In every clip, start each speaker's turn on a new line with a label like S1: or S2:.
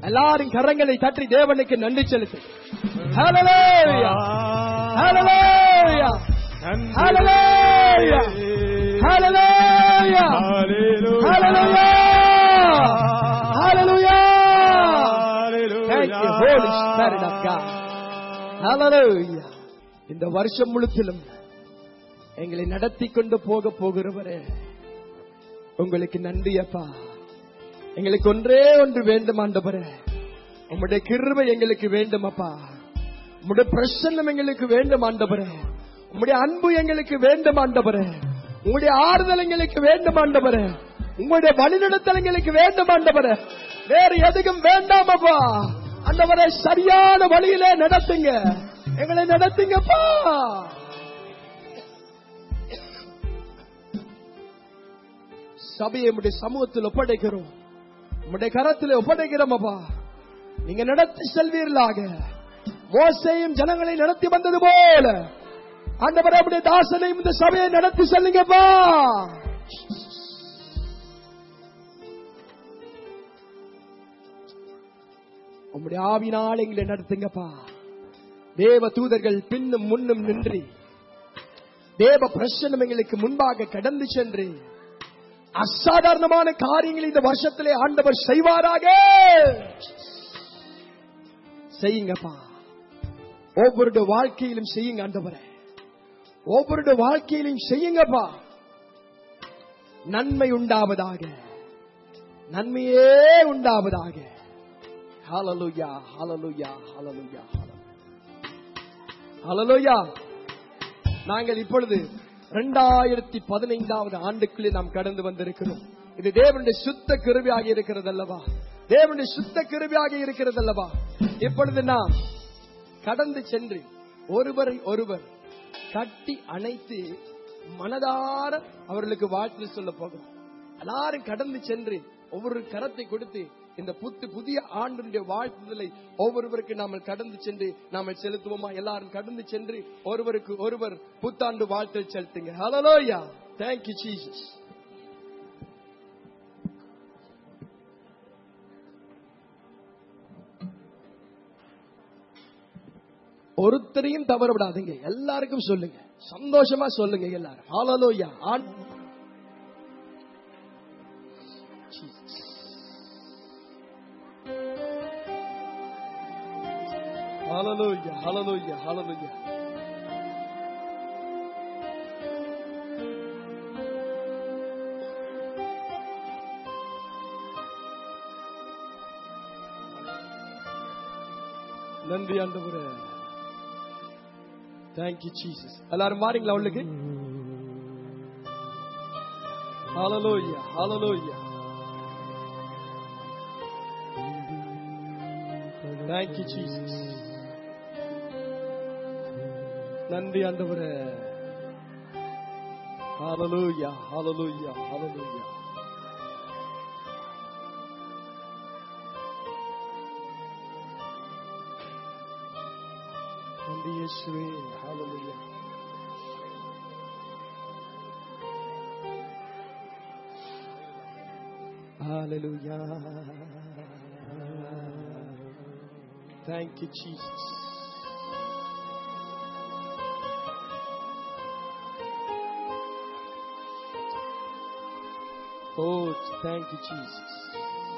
S1: எல்லாரும் கரங்களை தட்டி தேவனுக்கு நன்றி செலுத்து ஹalleluya ஹalleluya ஹalleluya ஹalleluya ஹalleluya ஹalleluya Thank you, Holy Spirit of God. Hallelujah. இந்த வருஷம் முழுத்திலும் எங்களை நடத்தி கொண்டு போக போகிறவரே உங்களுக்கு நன்றி அப்பா எங்களுக்கு ஒன்றே ஒன்று வேண்டும் ஆண்டவரே உம்முடைய கிருபை எங்களுக்கு வேண்டும் அப்பா உம்முடைய பிரசன்னம் எங்களுக்கு வேண்டும் ஆண்டவரே உம்முடைய அன்பு எங்களுக்கு வேண்டும் ஆண்டவரே உங்களுடைய ஆறுதல் எங்களுக்கு வேண்டும் ஆண்டவரே உங்களுடைய வழிநடத்தல் எங்களுக்கு வேண்டும் ஆண்டவரே வேறு எதுக்கும் வேண்டாம் அப்பா ஆண்டவரே சரியான வழியிலே நடத்துங்க எங்களை நடத்துங்கப்பா சபையை உடைய சமூகத்தில் ஒப்படைக்கிறோம் உடைய கரத்தில் ஒப்படைக்கிறோம் அப்பா நீங்க நடத்தி செல்வீர்களாக மோசையும் ஜனங்களை நடத்தி வந்தது போல ஆண்டவரே உடைய தாசனையும் இந்த சபையை நடத்தி செல்லுங்கப்பா உம்முடைய ஆவினால் எங்களை நடத்துங்கப்பா தேவ தூதர்கள் பின்னும் முன்னும் நின்று தேவ பிரசனம் எங்களுக்கு முன்பாக கடந்து சென்று அசாதாரணமான காரியங்களை இந்த வருஷத்திலே ஆண்டவர் செய்வாராக செய்யுங்கப்பா ஒவ்வொருடைய வாழ்க்கையிலும் செய்யுங்க ஆண்டவரே ஒவ்வொருடைய வாழ்க்கையிலும் செய்யுங்கப்பா நன்மை உண்டாவதாக நன்மையே உண்டாவதாக ஹalleluya ஹalleluya ஹalleluya ஹalleluya நாங்கள் இப்பொழுது இரண்டாயிரத்தி பதினைந்தாவது ஆண்டுக்குள்ளே நாம் கடந்து வந்திருக்கிறோம் இது தேவனுடைய சுத்த கிருபியாக இருக்கிறது அல்லவா தேவனுடைய சுத்த கிருபியாக இருக்கிறது அல்லவா இப்பொழுது நாம் கடந்து சென்று ஒருவரை ஒருவர் கட்டி அணைத்து மனதார அவர்களுக்கு வாழ்த்து சொல்ல போகிறோம் எல்லாரும் கடந்து சென்று ஒவ்வொரு கரத்தை கொடுத்து இந்த புத்து புதிய ஆண்டுடைய வாழ்த்துதலை ஒவ்வொருவருக்கு நாம் கடந்து சென்று நாம செலுத்துவோமா எல்லாரும் கடந்து சென்று ஒருவருக்கு ஒருவர் புத்தாண்டு வாழ்த்து செலுத்துங்க ஹலோயா தேங்க்யூ ஜீசஸ் ஒருத்தரையும் தவற விடாதீங்க எல்லாருக்கும் சொல்லுங்க சந்தோஷமா சொல்லுங்க எல்லாரும் ஹalleluya ஆண் ஹalleluya ஹalleluya ஹalleluya நன்றி ஆண்டவரே தேங்க்யூ ஜீசஸ் எல்லாரும் மாறீங்களா உள்ளுக்கு ஹalleluya ஹalleluya தேங்க்யூ ஜீசஸ் நன்றி ஆண்டவரே ஹalleluya ஹalleluya ஹalleluya நன்றி இயேசுவே ஹalleluya Hallelujah. Thank you, Jesus. Oh, thank you, Jesus.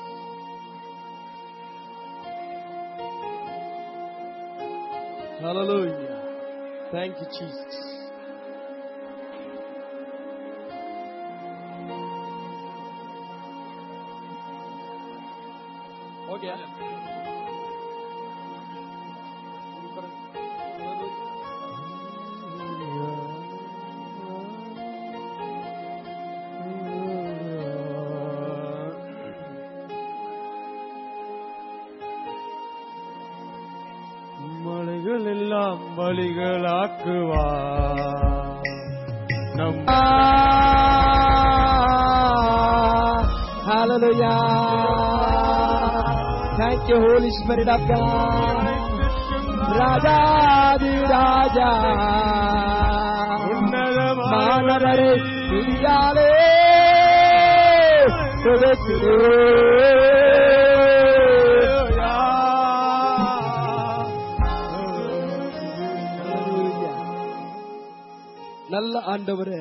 S1: Hallelujah. Thank you, Jesus. Okay.
S2: மலைகள் எல்லாம் வழிகளாக்குவா நம்
S1: Hallelujah. Thank you, Holy Spirit of God. ராஜாதி ராஜா மாணவரை துதியாலே துதித்திரு நல்ல ஆண்டவரே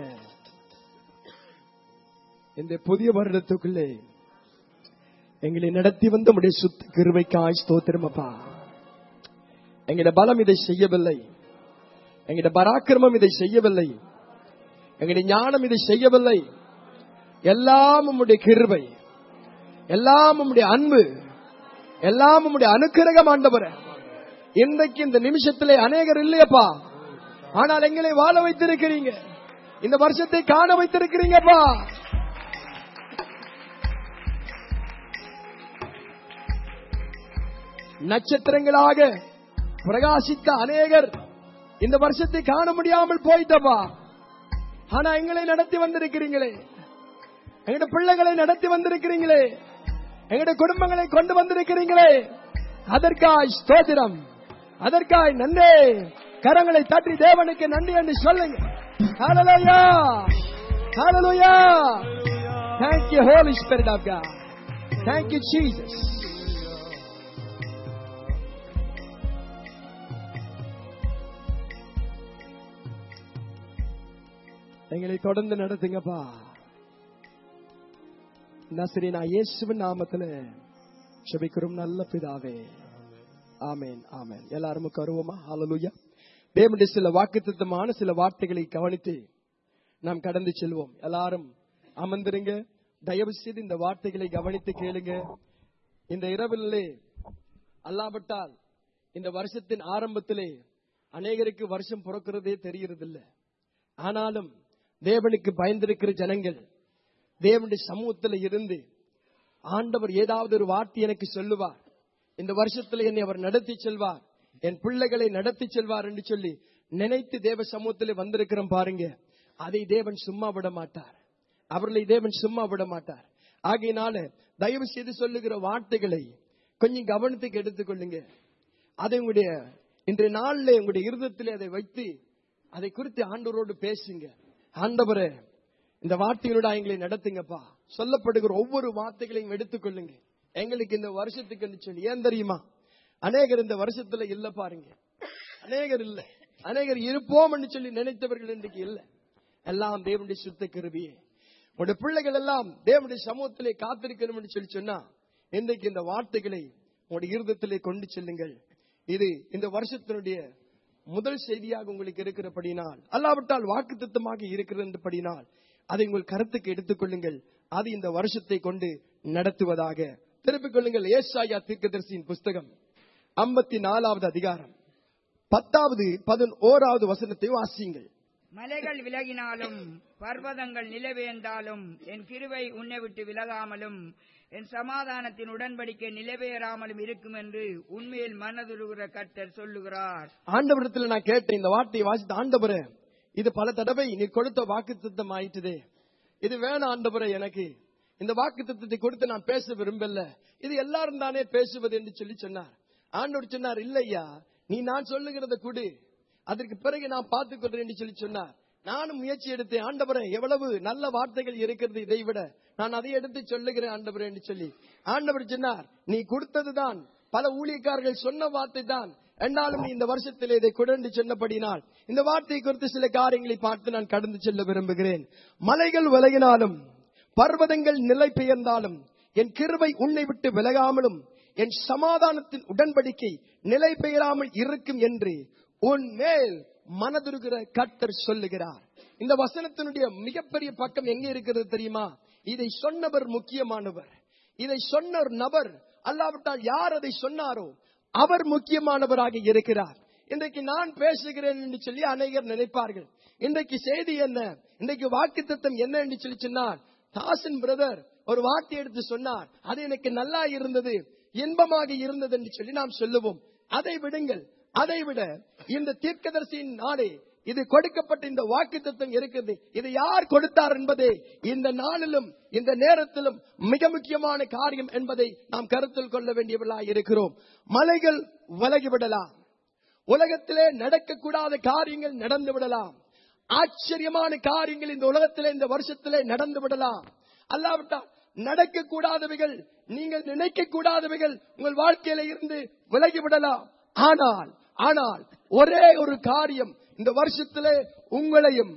S1: இந்த புதிய வருடத்துக்குள்ளே எங்களை நடத்தி வந்த உடைய சுத்த கிருபைக்காய் ஸ்தோத்திரம் அப்பா எங்கட பலம் இதை செய்யவில்லை எங்கட பராக்கிரமம் இதை செய்யவில்லை எங்களுடைய ஞானம் இதை செய்யவில்லை எல்லாம் உம்முடைய கிருபை எல்லாம் உம்முடைய அன்பு எல்லாம் உம்முடைய அனுக்கிரகம் ஆண்டவரே இன்றைக்கு இந்த நிமிஷத்திலே அநேகர் இல்லையப்பா ஆனால் எங்களை வாழ வைத்திருக்கிறீங்க இந்த வருஷத்தை காண வைத்திருக்கிறீங்கப்பா நட்சத்திரங்களாக பிரகாசித்த அநேகர் இந்த வருஷத்தை காண முடியாமல் போயிட்டப்பா ஆனா எங்களை நடத்தி வந்திருக்கிறீங்களே எங்களுடைய பிள்ளைகளை நடத்தி வந்திருக்கிறீங்களே எங்களுடைய குடும்பங்களை கொண்டு வந்திருக்கிறீங்களே அதற்காய் ஸ்தோத்திரம் அதற்காய் நன்றே கரங்களை தட்டி தேவனுக்கு நன்றி என்று சொல்லுங்க ஹalleluya ஹalleluya thank you holy spirit of god thank you jesus எங்களை தொடர்ந்து நடத்துங்கப்பா நசரீனா இயேசுவின் நாமத்துல செபிக்கிறோம் நல்ல பிதாவே ஆமேன் ஆமேன் எல்லாரும் கருவமா ஹalleluya தேவனுடைய சில வாக்குத்தத்தமான சில வார்த்தைகளை கவனித்து நாம் கடந்து செல்வோம் எல்லாரும் அமர்ந்திருங்க தயவு செய்து இந்த வார்த்தைகளை கவனித்து கேளுங்க இந்த இரவிலே அல்லாவிட்டால் இந்த வருஷத்தின் ஆரம்பத்திலே அநேகருக்கு வருஷம் பிறக்கிறதே தெரியறதில்லை ஆனாலும் தேவனுக்கு பயந்திருக்கிற ஜனங்கள் தேவனுடைய சமூகத்தில் இருந்து ஆண்டவர் ஏதாவது ஒரு வார்த்தை எனக்கு சொல்லுவார் இந்த வருஷத்துல என்னை அவர் நடத்தி செல்வார் என் பிள்ளைகளை நடத்தி செல்வார் என்று சொல்லி நினைத்து தேவ சமூகத்தில் வந்திருக்கிறோம் பாருங்க அதை தேவன் சும்மா விட மாட்டார் அவர்களை தேவன் சும்மா விட மாட்டார் ஆகையினால தயவு செய்து சொல்லுகிற வார்த்தைகளை கொஞ்சம் கவனத்துக்கு எடுத்துக்கொள்ளுங்க அதை உங்களுடைய இன்றைய நாளில் உங்களுடைய இருதத்திலே அதை வைத்து அதை குறித்து ஆண்டவரோடு பேசுங்க ஆண்டவரே இந்த வார்த்தைகளோட எங்களை நடத்துங்கப்பா சொல்லப்படுகிற ஒவ்வொரு வார்த்தைகளையும் எடுத்துக்கொள்ளுங்க எங்களுக்கு இந்த வருஷத்துக்கு சொல்லி ஏன் தெரியுமா அநேகர் இந்த வருஷத்துல இல்ல பாருங்க அநேகர் இல்ல அநேகர் இருப்போம் சொல்லி நினைத்தவர்கள் இன்றைக்கு இல்ல எல்லாம் தேவனுடைய சுத்த கிருபியே உங்களுடைய பிள்ளைகள் எல்லாம் தேவனுடைய சமூகத்திலே காத்திருக்கணும் என்று சொல்லி சொன்னா இன்றைக்கு இந்த வார்த்தைகளை உங்களுடைய இருதத்திலே கொண்டு செல்லுங்கள் இது இந்த வருஷத்தினுடைய முதல் செய்தியாக உங்களுக்கு இருக்கிறபடினால் அல்லாவிட்டால் வாக்கு திட்டமாக இருக்கிறபடினால் அதை உங்கள் கருத்துக்கு எடுத்துக்கொள்ளுங்கள் அது இந்த வருஷத்தை கொண்டு நடத்துவதாக திருப்பிக் கொள்ளுங்கள் ஏசாயா தீர்க்கதரிசியின் புஸ்தகம் ஐம்பத்தி நாலாவது அதிகாரம் பத்தாவது பதினோராவது வசனத்தை வாசியுங்கள்
S3: மலைகள் விலகினாலும் பர்வதங்கள் நிலவேந்தாலும் என் கிருவை உன்னை விட்டு விலகாமலும் என் சமாதானத்தின் உடன்படிக்கை நிலைபெறாமலும் இருக்கும் என்று உண்மையில் மனதுருகிற கர்த்தர் சொல்லுகிறார்
S1: ஆண்டவரிடத்துல நான் கேட்டேன் இந்த வார்த்தையை வாசித்த ஆண்டவரே இது பல தடவை நீ கொடுத்த வாக்கு திட்டம் ஆயிட்டுதே இது வேணாம் ஆண்டவரே எனக்கு இந்த வாக்கு திட்டத்தை கொடுத்து நான் பேச விரும்பல இது எல்லாரும் தானே பேசுவது என்று சொல்லி சொன்னார் ஆண்டவர் சொன்னார் இல்லையா நீ நான் சொல்லுகிறத கொடு அதற்கு பிறகு நான் பார்த்துக் கொள்றேன் என்று சொல்லி சொன்னார் நானும் முயற்சி எடுத்தேன் ஆண்டவரே எவ்வளவு நல்ல வார்த்தைகள் இருக்கிறது இதை விட நான் அதை எடுத்து சொல்லுகிறேன் ஆண்டவரே என்று சொல்லி ஆண்டவர் சொன்னார் நீ கொடுத்ததுதான் பல ஊழியக்காரர்கள் சொன்ன வார்த்தை தான் என்னாலும் நீ இந்த வருஷத்தில் இதை குடண்டு சொன்னபடினால் இந்த வார்த்தை குறித்து சில காரியங்களை பார்த்து நான் கடந்து செல்ல விரும்புகிறேன் மலைகள் விலகினாலும் பர்வதங்கள் நிலை பெயர்ந்தாலும் என் கிருபை உன்னை விட்டு விலகாமலும் என் சமாதானத்தின் உடன்படிக்கை நிலை பெயராமல் இருக்கும் என்று உன் மேல் மனதுருகிற கர்த்தர் சொல்லுகிறார் இந்த வசனத்தினுடைய மிகப்பெரிய பக்கம் எங்க இருக்கிறது தெரியுமா இதை சொன்னவர் முக்கியமானவர் இதை சொன்ன ஒரு நபர் அல்லாவிட்டால் யார் அதை சொன்னாரோ அவர் முக்கியமானவராக இருக்கிறார் இன்றைக்கு நான் பேசுகிறேன் என்று சொல்லி அநேகர் நினைப்பார்கள் இன்றைக்கு செய்தி என்ன இன்றைக்கு வாக்கு தத்துவம் என்ன என்று சொல்லி சொன்னார் தாசன் பிரதர் ஒரு வார்த்தை எடுத்து சொன்னார் அது எனக்கு நல்லா இருந்தது இன்பமாக இருந்தது என்று சொல்லி நாம் சொல்லுவோம் அதை விடுங்கள் அதை விட இந்த தீர்க்கதரிசியின் நாளே இது கொடுக்கப்பட்ட இந்த வாக்கு தத்துவம் இருக்கிறது இது யார் கொடுத்தார் என்பதே இந்த நாளிலும் இந்த நேரத்திலும் மிக முக்கியமான காரியம் என்பதை நாம் கருத்தில் கொள்ள வேண்டியவர்களாக இருக்கிறோம் மலைகள் விலகிவிடலாம் உலகத்திலே நடக்கக்கூடாத காரியங்கள் நடந்து விடலாம் ஆச்சரியமான காரியங்கள் இந்த உலகத்திலே இந்த வருஷத்திலே நடந்து விடலாம் அல்லாவிட்டால் நடக்கக்கூடாதவைகள் நீங்கள் நினைக்க கூடாதவைகள் உங்கள் வாழ்க்கையில இருந்து விலகி விடலாம் ஆனால் ஆனால் ஒரே ஒரு காரியம் இந்த வருஷத்திலே உங்களையும்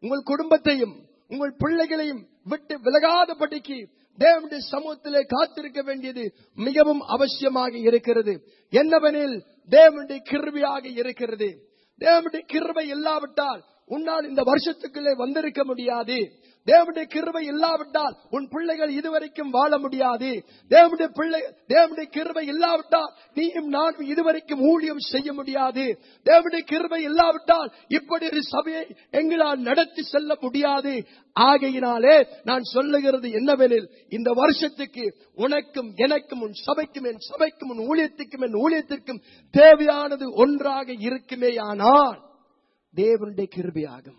S1: உங்கள் குடும்பத்தையும் உங்கள் பிள்ளைகளையும் விட்டு விலகாதபடிக்கு தேவனுடைய சமூகத்திலே காத்திருக்க வேண்டியது மிகவும் அவசியமாக இருக்கிறது என்னவெனில் தேவனுடைய கிருபையாக இருக்கிறது தேவனுடைய கிருபை இல்லாவிட்டால் உன்னால் இந்த வருஷத்துக்குள்ளே வந்திருக்க முடியாது தேவனுடைய கிருபை இல்லாவிட்டால் உன் பிள்ளைகள் இதுவரைக்கும் வாழ முடியாது தேவனுடைய பிள்ளை தேவனுடைய கிருபை இல்லாவிட்டால் நீயும் நானும் இதுவரைக்கும் ஊழியம் செய்ய முடியாது தேவனுடைய கிருபை இல்லாவிட்டால் இப்படி ஒரு சபையை எங்களால் நடத்தி செல்ல முடியாது ஆகையினாலே நான் சொல்லுகிறது என்னவெனில் இந்த வருஷத்துக்கு உனக்கும் எனக்கும் உன் சபைக்கும் என் சபைக்கும் உன் ஊழியத்துக்கும் என் ஊழியத்திற்கும் தேவையானது ஒன்றாக இருக்குமேயானால் தேவனுடைய கிருபையாகும்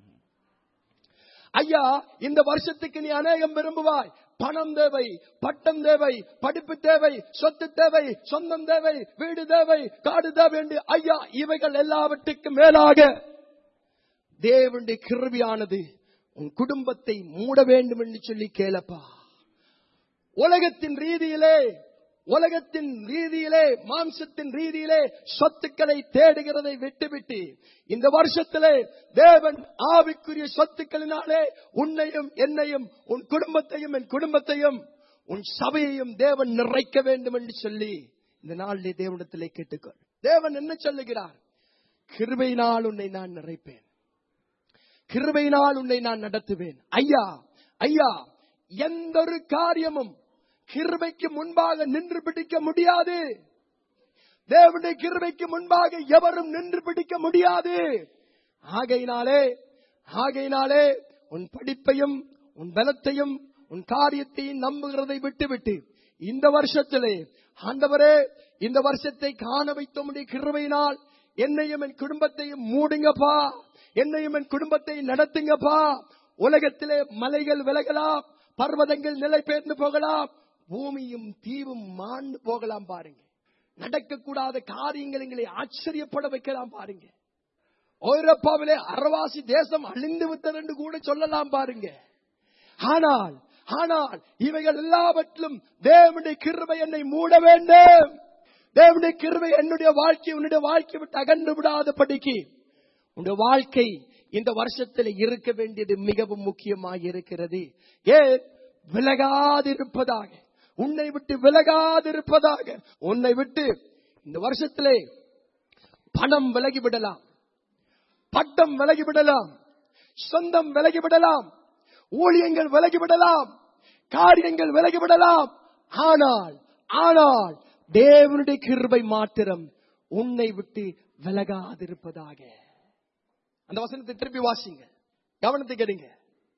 S1: ஐயா இந்த வருஷத்துக்கு நீ அநேகம் விரும்புவாய் பணம் தேவை பட்டம் தேவை படிப்பு தேவை சொத்து தேவை சொந்தம் தேவை வீடு தேவை காடு தேவை என்று ஐயா இவைகள் எல்லாவற்றுக்கும் மேலாக தேவனுடைய கிருபியானது உன் குடும்பத்தை மூட வேண்டும் என்று சொல்லி கேளப்பா உலகத்தின் ரீதியிலே உலகத்தின் ரீதியிலே மாம்சத்தின் ரீதியிலே சொத்துக்களை தேடுகிறதை விட்டுவிட்டு இந்த வருஷத்திலே தேவன் ஆவிக்குரிய சொத்துக்களினாலே உன்னையும் என்னையும் உன் குடும்பத்தையும் என் குடும்பத்தையும் உன் சபையையும் தேவன் நிறைக்க வேண்டும் என்று சொல்லி இந்த நாளிலே தேவனிடத்திலே கேட்டுக்கொள் தேவன் என்ன சொல்லுகிறார் கிருபையினால் உன்னை நான் நிறைப்பேன் கிருபையினால் உன்னை நான் நடத்துவேன் ஐயா ஐயா எந்த ஒரு காரியமும் கிருபைக்கு முன்பாக நின்று பிடிக்க முடியாது தேவனுடைய கிருபைக்கு முன்பாக எவரும் நின்று பிடிக்க முடியாது ஆகையினாலே ஆகையினாலே உன் படிப்பையும் உன் பலத்தையும் உன் காரியத்தையும் நம்புகிறதை விட்டுவிட்டு இந்த வருஷத்திலே ஆண்டவரே இந்த வருஷத்தை காண வைத்தோமுடைய கிருபையினால் என்னையும் என் குடும்பத்தையும் மூடுங்கப்பா என்னையும் என் குடும்பத்தை நடத்துங்கப்பா உலகத்திலே மலைகள் விலகலாம் பர்வதங்கள் நிலை பெயர்ந்து போகலாம் பூமியும் தீவும் மாண்டு போகலாம் பாருங்க நடக்கக்கூடாத காரியங்கள் எங்களை ஆச்சரியப்பட வைக்கலாம் பாருங்க ஐரோப்பாவிலே அரவாசி தேசம் அழிந்து விட்டது என்று கூட சொல்லலாம் பாருங்க ஆனால் ஆனால் இவைகள் எல்லாவற்றிலும் தேவனுடைய கிருபை என்னை மூட வேண்டும் தேவனுடைய கிருபை என்னுடைய வாழ்க்கை உன்னுடைய வாழ்க்கை விட்டு அகன்று விடாத படிக்கு உன்னுடைய வாழ்க்கை இந்த வருஷத்தில் இருக்க வேண்டியது மிகவும் முக்கியமாக இருக்கிறது ஏன் விலகாதிருப்பதாக உன்னை விட்டு விலகாதிருப்பதாக உன்னை விட்டு இந்த வருஷத்திலே பணம் விலகிவிடலாம் பட்டம் விலகிவிடலாம் சொந்தம் விலகிவிடலாம் ஊழியங்கள் விலகிவிடலாம் காரியங்கள் விலகிவிடலாம் ஆனால் ஆனால் தேவனுடைய கிருபை மாத்திரம் உன்னை விட்டு விலகாதிருப்பதாக அந்த வசனத்தை திருப்பி வாசிங்க கவனத்தை கேடுங்க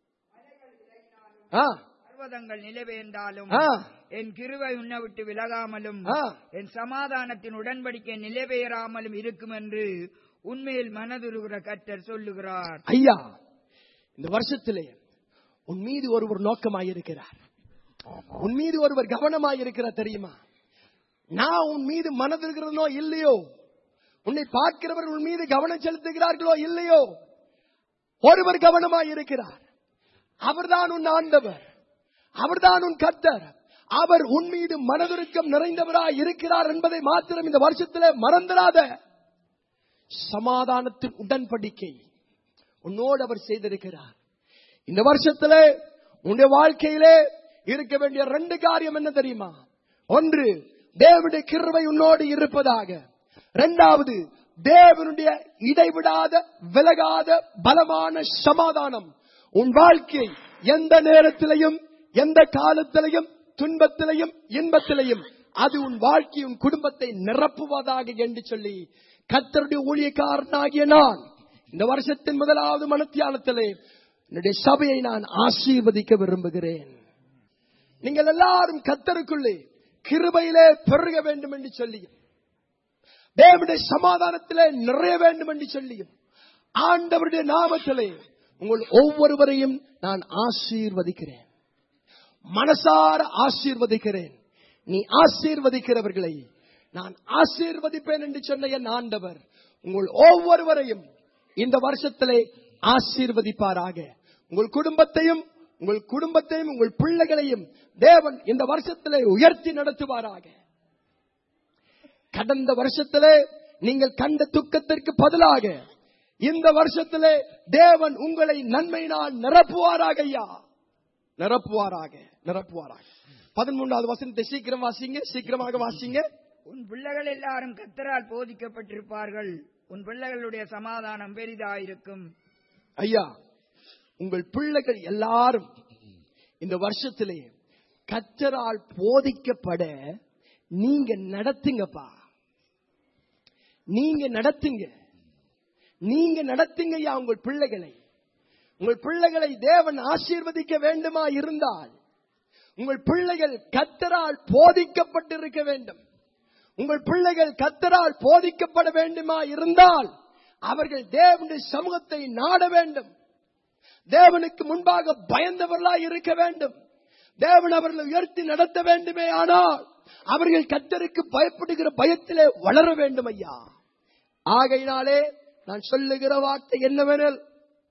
S1: ஆ
S3: பர்வதங்கள் நிலைபெயர்ந்தாலும்
S1: ஆ.
S3: என் கிருவை உன்னை விட்டு விலகாமலும்
S1: ஆ.
S3: என் சமாதானத்தின் உடன்படிக்கை நிலைபெயராமலும் இருக்கும் என்று உண்மையில் மனதுருகிற கர்த்தர் சொல்லுகிறார்
S1: ஐயா இந்த வருஷத்திலே உன் மீது ஒருவர் நோக்கமாயிருக்கிறார் உன் மீது ஒருவர் கவனமாயிருக்கிறார் தெரியுமா நான் உன் மீது மனதிருக்கிறனோ இல்லையோ உன்னை பார்க்கிறவர் உன் மீது கவனம் செலுத்துகிறார்களோ இல்லையோ ஒருவர் கவனமாயிருக்கிறார் அவர்தான் உன் ஆண்டவர் அவர்தான் உன் கர்த்தர் அவர் உன் மீது மனதுருக்கம் நிறைந்தவராய் இருக்கிறார் என்பதை மாத்திரம் இந்த வருஷத்திலே மறந்துடாத சமாதானத்தின் உடன்படிக்கை உன்னோடு அவர் செய்திருக்கிறார் இந்த வருஷத்திலே உன்னுடைய வாழ்க்கையிலே இருக்க வேண்டிய ரெண்டு காரியம் என்ன தெரியுமா ஒன்று தேவனுடைய கிருபை உன்னோடு இருப்பதாக இரண்டாவது தேவனுடைய இடைவிடாத விலகாத பலமான சமாதானம் உன் வாழ்க்கை எந்த நேரத்திலையும் எந்த காலத்திலையும் துன்பத்திலையும் இன்பத்திலையும் அது உன் வாழ்க்கை உன் குடும்பத்தை நிரப்புவதாக என்று சொல்லி கத்தருடைய ஊழியக்காரனாகிய நான் இந்த வருஷத்தின் முதலாவது மனத்தியாலத்திலே என்னுடைய சபையை நான் ஆசீர்வதிக்க விரும்புகிறேன் நீங்கள் எல்லாரும் கத்தருக்குள்ளே கிருபையிலே பெருக வேண்டும் என்று சொல்லியும் தேவனுடைய சமாதானத்திலே நிறைய வேண்டும் என்று சொல்லியும் ஆண்டவருடைய நாமத்திலே உங்கள் ஒவ்வொருவரையும் நான் ஆசீர்வதிக்கிறேன் மனசார ஆசீர்வதிக்கிறேன் நீ ஆசீர்வதிக்கிறவர்களை நான் ஆசீர்வதிப்பேன் என்று சொன்ன என் ஆண்டவர் உங்கள் ஒவ்வொருவரையும் இந்த வருஷத்திலே ஆசீர்வதிப்பாராக உங்கள் குடும்பத்தையும் உங்கள் குடும்பத்தையும் உங்கள் பிள்ளைகளையும் தேவன் இந்த வருஷத்திலே உயர்த்தி நடத்துவாராக கடந்த வருஷத்திலே நீங்கள் கண்ட துக்கத்திற்கு பதிலாக இந்த வருஷத்திலே தேவன் உங்களை நன்மையினால் நிரப்புவாராக ஐயா நிரப்புவாராக நிரப்புவாராக பதிமூன்றாவது வசனத்தை சீக்கிரம் வாசிங்க சீக்கிரமாக வாசிங்க
S3: உன் பிள்ளைகள் எல்லாரும் கத்தரால் போதிக்கப்பட்டிருப்பார்கள் உன் பிள்ளைகளுடைய சமாதானம் பெரிதாயிருக்கும்
S1: ஐயா உங்கள் பிள்ளைகள் எல்லாரும் இந்த வருஷத்திலே கத்தரால் போதிக்கப்பட நீங்க நடத்துங்கப்பா நீங்க நடத்துங்க நீங்க நடத்துங்க ஐயா உங்கள் பிள்ளைகளை உங்கள் பிள்ளைகளை தேவன் ஆசீர்வதிக்க வேண்டுமா இருந்தால் உங்கள் பிள்ளைகள் கத்தரால் போதிக்கப்பட்டிருக்க வேண்டும் உங்கள் பிள்ளைகள் கத்தரால் போதிக்கப்பட வேண்டுமா இருந்தால் அவர்கள் தேவனுடைய சமூகத்தை நாட வேண்டும் தேவனுக்கு முன்பாக பயந்தவர்களாய் இருக்க வேண்டும் தேவன் அவர்களை உயர்த்தி நடத்த வேண்டுமே ஆனால் அவர்கள் கத்தருக்கு பயப்படுகிற பயத்திலே வளர வேண்டும் ஐயா ஆகையினாலே நான் சொல்லுகிற வார்த்தை என்னவெனில்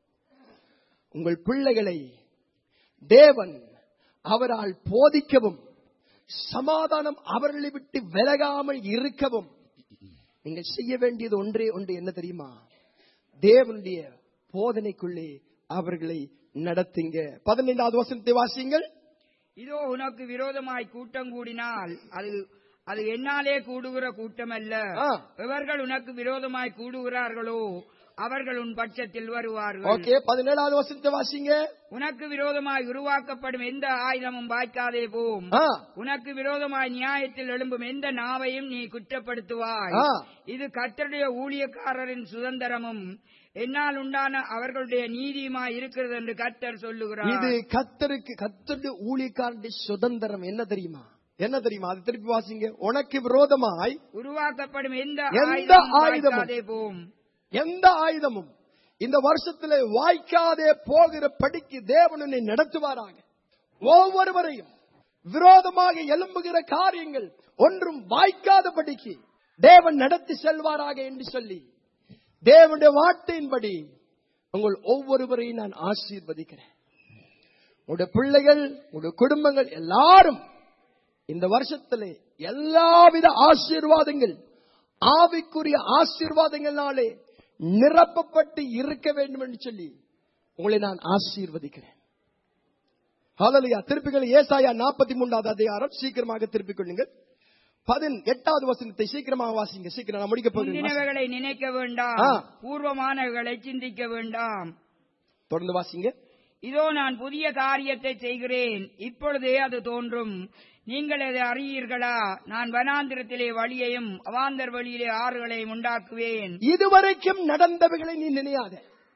S1: உங்கள் பிள்ளைகளை தேவன் அவரால் போதிக்கவும் சமாதானம் அவர்களை விட்டு விலகாமல் இருக்கவும் நீங்கள் செய்ய வேண்டியது ஒன்றே ஒன்று என்ன தெரியுமா தேவனுடைய போதனைக்குள்ளே அவர்களை நடத்துங்க பதினைந்தாவது வசனத்தை வாசிங்கள்
S3: இதோ உனக்கு விரோதமாய் கூட்டம் கூடினால் அது அது என்னாலே கூடுகிற கூட்டம் அல்ல
S1: ஆ.
S3: இவர்கள் உனக்கு விரோதமாய் கூடுகிறார்களோ அவர்கள் உன் பட்சத்தில் வருவார்கள்
S1: ஓகே பதினேழாவது வசனத்தை வாசிங்க
S3: உனக்கு விரோதமாய் உருவாக்கப்படும் எந்த ஆயுதமும் வாய்க்காதே போம்
S1: ஆ,
S3: உனக்கு விரோதமாய் நியாயத்தில் எழும்பும் எந்த நாவையும் நீ குற்றப்படுத்துவாய்
S1: ஆ.
S3: இது கர்த்தருடைய ஊழியக்காரரின் சுதந்திரமும் என்னால் உண்டான அவர்களுடைய நீதியுமாய் இருக்கிறது என்று கர்த்தர் சொல்லுகிறார்
S1: இது கத்தருக்கு கத்தருடைய ஊழியக்காரனுடைய சுதந்திரம் என்ன தெரியுமா என்ன தெரியுமா அது திருப்பி வாசிங்க உனக்கு விரோதமாய்
S3: உருவாக்கப்படும் எந்த
S1: எந்த
S3: ஆயுதமும்
S1: ஆயுதமும்.
S3: வாய்க்காதே போம்
S1: எந்த ஆயுதமும் இந்த வருஷத்திலே வாய்க்காதே போகிற படிக்கு தேவன் உன்னை நடத்துவாராக ஒவ்வொருவரையும் விரோதமாக எழும்புகிற காரியங்கள் ஒன்றும் வாய்க்காத படிக்கு தேவன் நடத்தி செல்வாராக என்று சொல்லி தேவனுடைய வார்த்தையின்படி உங்கள் ஒவ்வொருவரையும் நான் ஆசீர்வதிக்கிறேன் உங்களுடைய பிள்ளைகள் உங்களுடைய குடும்பங்கள் எல்லாரும் இந்த வருஷத்திலே எல்லாவித ஆசீர்வாதங்கள் ஆவிக்குரிய ஆசீர்வாதங்களாலே நிரப்பப்பட்டு இருக்க வேண்டும் என்று சொல்லி உங்களை நான் ஆசீர்வதிக்கிறேன் ஹalleluya திருப்பிகள் ஏசாயா நாற்பத்தி மூன்றாவது அதிகாரம் சீக்கிரமாக திருப்பிக் கொள்ளுங்கள் பதின் எட்டாவது வசனத்தை சீக்கிரமாக வாசிங்க சீக்கிரம் நான் முடிக்க போகிறேன்
S3: முந்தினவைகளை நினைக்க வேண்டாம்
S1: ஆ.
S3: பூர்வமானவைகளை சிந்திக்க வேண்டாம்
S1: தொடர்ந்து வாசிங்க
S3: இதோ நான் புதிய காரியத்தை செய்கிறேன் இப்பொழுதே அது தோன்றும் நீங்கள் அதை அறியீர்களா நான் வனாந்திரத்திலே வழியையும் அவாந்தர் வழியிலே ஆறுகளையும் உண்டாக்குவேன்
S1: இதுவரைக்கும் நடந்தவைகளை நீ நினையாத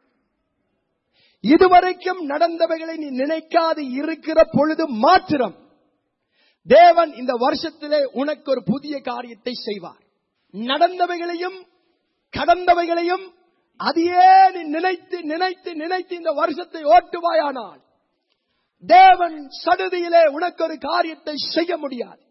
S1: இதுவரைக்கும் நடந்தவைகளை நீ நினைக்காது இருக்கிற பொழுது மாத்திரம் தேவன் இந்த வருஷத்திலே உனக்கு ஒரு புதிய காரியத்தை செய்வார் நடந்தவைகளையும் கடந்தவைகளையும் அதையே நீ நினைத்து நினைத்து நினைத்து இந்த வருஷத்தை ஓட்டுவாயானால் தேவன் சடுதியிலே உனக்கு ஒரு காரியத்தை செய்ய முடியாது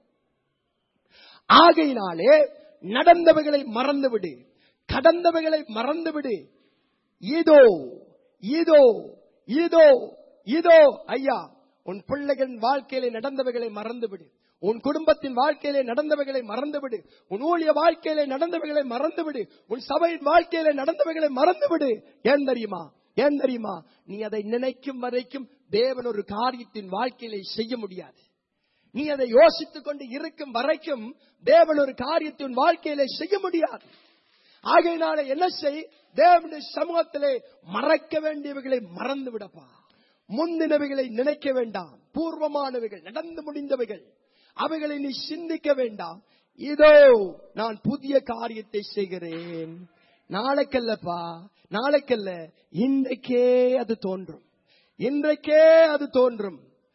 S1: ஆகையினாலே நடந்தவைகளை மறந்துவிடு கடந்தவைகளை மறந்துவிடு இதோ இதோ இதோ இதோ ஐயா உன் பிள்ளைகளின் வாழ்க்கையிலே நடந்தவைகளை மறந்துவிடு உன் குடும்பத்தின் வாழ்க்கையிலே நடந்தவைகளை மறந்துவிடு உன் ஊழிய வாழ்க்கையிலே நடந்தவைகளை மறந்துவிடு உன் சபையின் வாழ்க்கையிலே நடந்தவைகளை மறந்துவிடு ஏன் தெரியுமா ஏன் தெரியுமா நீ அதை நினைக்கும் வரைக்கும் தேவன் ஒரு காரியத்தின் வாழ்க்கையிலே செய்ய முடியாது நீ அதை யோசித்துக் கொண்டு இருக்கும் வரைக்கும் தேவன் ஒரு காரியத்தின் வாழ்க்கையிலே செய்ய முடியாது ஆகையினால என்ன செய் தேவனுடைய சமூகத்திலே மறக்க வேண்டியவைகளை மறந்து விடப்பா முந்தினவைகளை நினைக்க வேண்டாம் பூர்வமானவைகள் நடந்து முடிந்தவைகள் அவைகளை நீ சிந்திக்க வேண்டாம் இதோ நான் புதிய காரியத்தை செய்கிறேன் நாளைக்கல்லப்பா நாளைக்கல்ல இன்றைக்கே அது தோன்றும் இன்றைக்கே அது தோன்றும்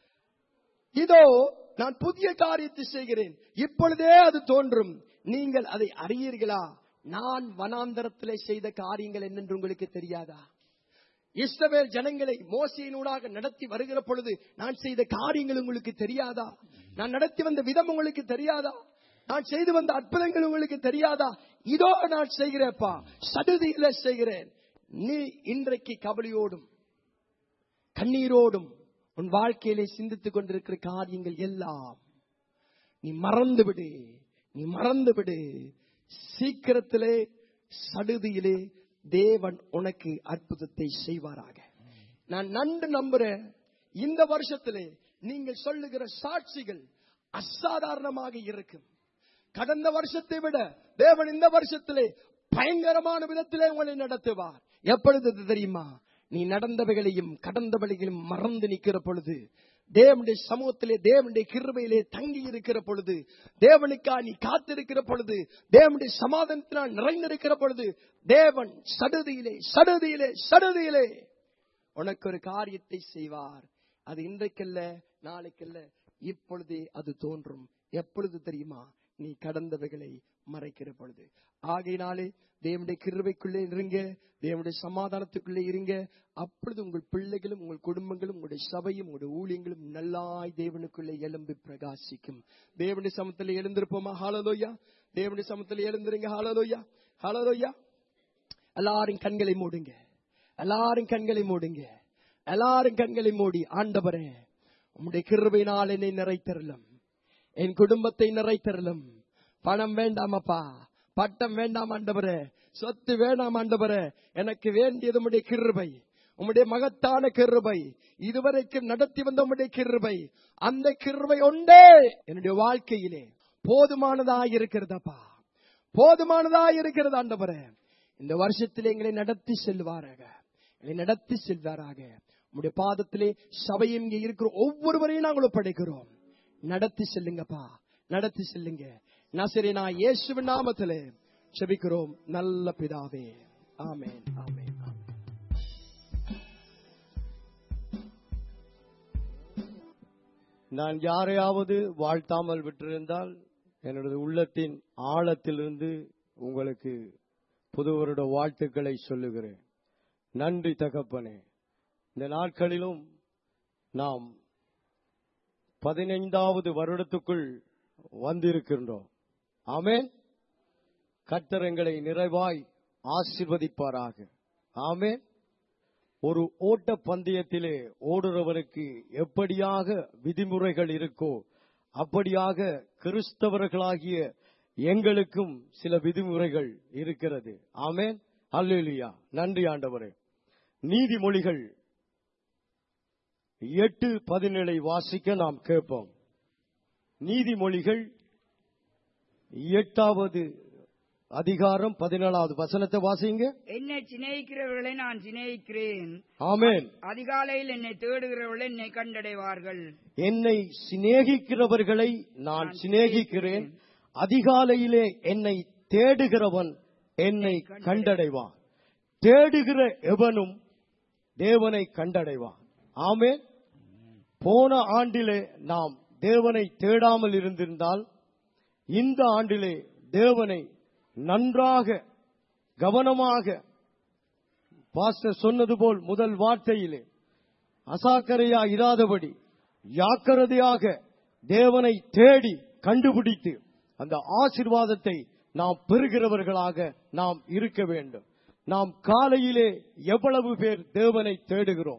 S1: இதோ நான் புதிய காரியத்தை செய்கிறேன் இப்பொழுதே அது தோன்றும் நீங்கள் அதை அறியீர்களா நான் வனாந்தரத்திலே செய்த காரியங்கள் என்னென்று உங்களுக்கு தெரியாதா இஸ்ரவேல் ஜனங்களை மோசையினூடாக நடத்தி வருகிற பொழுது நான் செய்த காரியங்கள் உங்களுக்கு தெரியாதா நான் நடத்தி வந்த விதம் உங்களுக்கு தெரியாதா நான் செய்து வந்த அற்புதங்கள் உங்களுக்கு தெரியாதா இதோ நான் செய்கிறேன்ப்பா சடுதியில செய்கிறேன் நீ இன்றைக்கு கவலையோடும் கண்ணீரோடும் உன் வாழ்க்கையிலே சிந்தித்துக் கொண்டிருக்கிற காரியங்கள் எல்லாம் நீ மறந்து விடு நீ மறந்து விடு சீக்கிரத்திலே சடுதியிலே தேவன் உனக்கு அற்புதத்தை செய்வாராக நான் நன்று நம்புறேன் இந்த வருஷத்திலே நீங்கள் சொல்லுகிற சாட்சிகள் அசாதாரணமாக இருக்கும் கடந்த வருஷத்தை விட தேவன் இந்த வருஷத்திலே பயங்கரமான விதத்திலே உங்களை நடத்துவார் எப்பொழுது அது தெரியுமா நீ நடந்தவைகளையும் கடந்தவைகளையும் மறந்து நிற்கிற பொழுது தேவனுடைய சமூகத்திலே தேவனுடைய கிருபையிலே தங்கி இருக்கிற பொழுது தேவனுக்கா நீ காத்திருக்கிற பொழுது தேவனுடைய சமாதானத்தினால் நிறைந்திருக்கிற பொழுது தேவன் சடுதியிலே சடுதியிலே சடுதியிலே உனக்கு ஒரு காரியத்தை செய்வார் அது இன்றைக்கல்ல நாளைக்கல்ல இப்பொழுதே அது தோன்றும் எப்பொழுது தெரியுமா நீ கடந்தவைகளை மறைக்கிற பொழுது ஆகையினாலே தேவனுடைய கிருபைக்குள்ளே இருங்க தேவனுடைய சமாதானத்துக்குள்ளே இருங்க அப்பொழுது உங்கள் பிள்ளைகளும் உங்கள் குடும்பங்களும் உங்களுடைய சபையும் உங்களுடைய ஊழியங்களும் நல்லாய் தேவனுக்குள்ளே எழும்பி பிரகாசிக்கும் தேவனுடைய சமத்துல எழுந்திருப்போமா ஹாலலோயா தேவனுடைய சமத்துல எழுந்திருங்க ஹாலலோயா ஹாலலோயா எல்லாரும் கண்களை மூடுங்க எல்லாரும் கண்களை மூடுங்க எல்லாரும் கண்களை மூடி ஆண்டவரே உம்முடைய கிருபையினால் என்னை நிறைத்தரலும் என் குடும்பத்தை நிறைத்தரலும் பணம் வேண்டாமப்பா பட்டம் வேண்டாம் ஆண்டவரே சொத்து வேண்டாம் ஆண்டவரே எனக்கு வேண்டியது உம்முடைய கிருபை உம்முடைய மகத்தான கிருபை இதுவரைக்கும் நடத்தி வந்த உம்முடைய கிருபை அந்த கிருபை உண்டே என்னுடைய வாழ்க்கையிலே போதுமானதா இருக்கிறதப்பா போதுமானதா இருக்கிறது ஆண்டவரே இந்த வருஷத்திலே எங்களை நடத்தி செல்வாராக எங்களை நடத்தி செல்வாராக உம்முடைய பாதத்திலே சபையும் இங்கே இருக்கிற ஒவ்வொருவரையும் நாங்கள் ஒப்படைக்கிறோம் நடத்தி செல்லுங்கப்பா நடத்தி செல்லுங்க நசரே நான் இயேசுவின் நாமத்திலே செபிக்கிறோம் நல்ல பிதாவே ஆமென் ஆமென் ஆமென்.
S2: நான் யாரையாவது வாழ்த்தாமல் விட்டிருந்தால் என்னுடைய உள்ளத்தின் ஆழத்திலிருந்து உங்களுக்கு புது வருட வாழ்த்துக்களை சொல்லுகிறேன் நன்றி தகப்பனே இந்த நாட்களிலும் நாம் பதினைந்தாவது வருடத்துக்குள் வந்திருக்கின்றோம் ஆமென் கர்த்தர் எங்களை நிறைவாய் ஆசிர்வதிப்பாராக ஆமென் ஒரு ஓட்ட பந்தயத்திலே ஓடுறவருக்கு எப்படியாக விதிமுறைகள் இருக்கோ அப்படியாக கிறிஸ்தவர்களாகிய எங்களுக்கும் சில விதிமுறைகள் இருக்கிறது ஆமென் அல்லேலூயா நன்றி ஆண்டவரே நீதிமொழிகள் எட்டு பதினேழை வாசிக்க நாம் கேட்போம் நீதிமொழிகள் எட்டாவது அதிகாரம் பதினேழாவது வசனத்தை வாசிங்க
S3: என்னை சிநேகிக்கிறவர்களை நான் சிநேகிக்கிறேன்
S2: ஆமென்
S3: அதிகாலையில் என்னை தேடுகிறவர்கள் என்னை கண்டடைவார்கள்
S2: என்னை சிநேகிக்கிறவர்களை நான் சிநேகிக்கிறேன் அதிகாலையிலே என்னை தேடுகிறவன் என்னை கண்டடைவான் தேடுகிற எவனும் தேவனை கண்டடைவான் ஆமே போன ஆண்டிலே நாம் தேவனை தேடாமல் இருந்திருந்தால் இந்த ஆண்டிலே தேவனை நன்றாக கவனமாக பாஸ்டர் சொன்னது போல் முதல் வார்த்தையிலே அசாக்கரையா இராதபடி யாக்கிரதையாக தேவனை தேடி கண்டுபிடித்து அந்த ஆசிர்வாதத்தை நாம் பெறுகிறவர்களாக நாம் இருக்க வேண்டும் நாம் காலையிலே எவ்வளவு பேர் தேவனை தேடுகிறோம்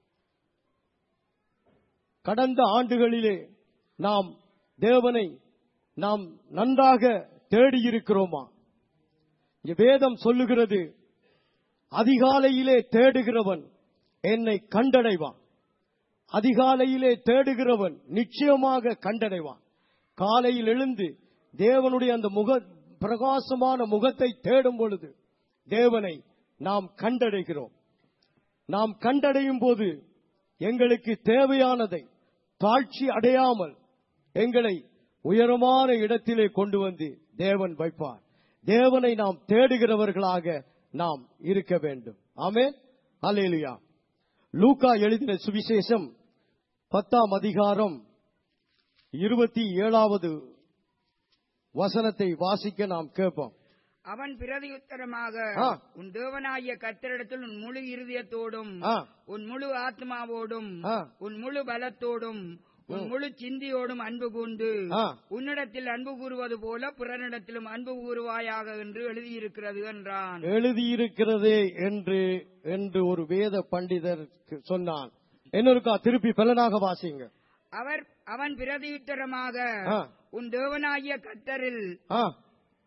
S2: கடந்த ஆண்டுகளிலே நாம் தேவனை நாம் நன்றாக தேடியிருக்கிறோமா இங்க வேதம் சொல்லுகிறது அதிகாலையிலே தேடுகிறவன் என்னை கண்டடைவான் அதிகாலையிலே தேடுகிறவன் நிச்சயமாக கண்டடைவான் காலையில் எழுந்து தேவனுடைய அந்த முக பிரகாசமான முகத்தை தேடும் பொழுது தேவனை நாம் கண்டடைகிறோம் நாம் கண்டடையும் போது எங்களுக்கு தேவையானதை தாழ்ச்சி அடையாமல் எங்களை உயரமான இடத்திலே கொண்டு வந்து தேவன் வைப்பார் தேவனை நாம் தேடுகிறவர்களாக நாம் இருக்க வேண்டும் ஆமே அல்லேலுயா லூக்கா எழுதின சுவிசேஷம் பத்தாம் அதிகாரம் இருபத்தி ஏழாவது வசனத்தை வாசிக்க நாம் கேட்போம்
S3: அவன் பிரதியுத்தரமாக
S2: ஆ.
S3: உன் தேவனாகிய கத்தரிடத்தில் உன் முழு இருதயத்தோடும்
S2: ஆ,
S3: உன் முழு ஆத்மாவோடும்
S2: ஆ.
S3: உன் முழு பலத்தோடும் உன் முழு சிந்தியோடும் அன்பு கூர்ந்து
S2: ஆ.
S3: உன்னிடத்தில் அன்பு கூறுவது போல பிறனிடத்திலும் அன்பு கூறுவாயாக என்று எழுதியிருக்கிறது என்றான்
S2: எழுதியிருக்கிறதே என்று என்று ஒரு வேத பண்டிதர் சொன்னான் என்னொருக்கா திருப்பி பலனாக வாசிங்க
S3: அவர் அவன் பிரதியுத்தரமாக
S2: ஆ.
S3: உன் தேவனாகிய கத்தரில்
S2: ஆ,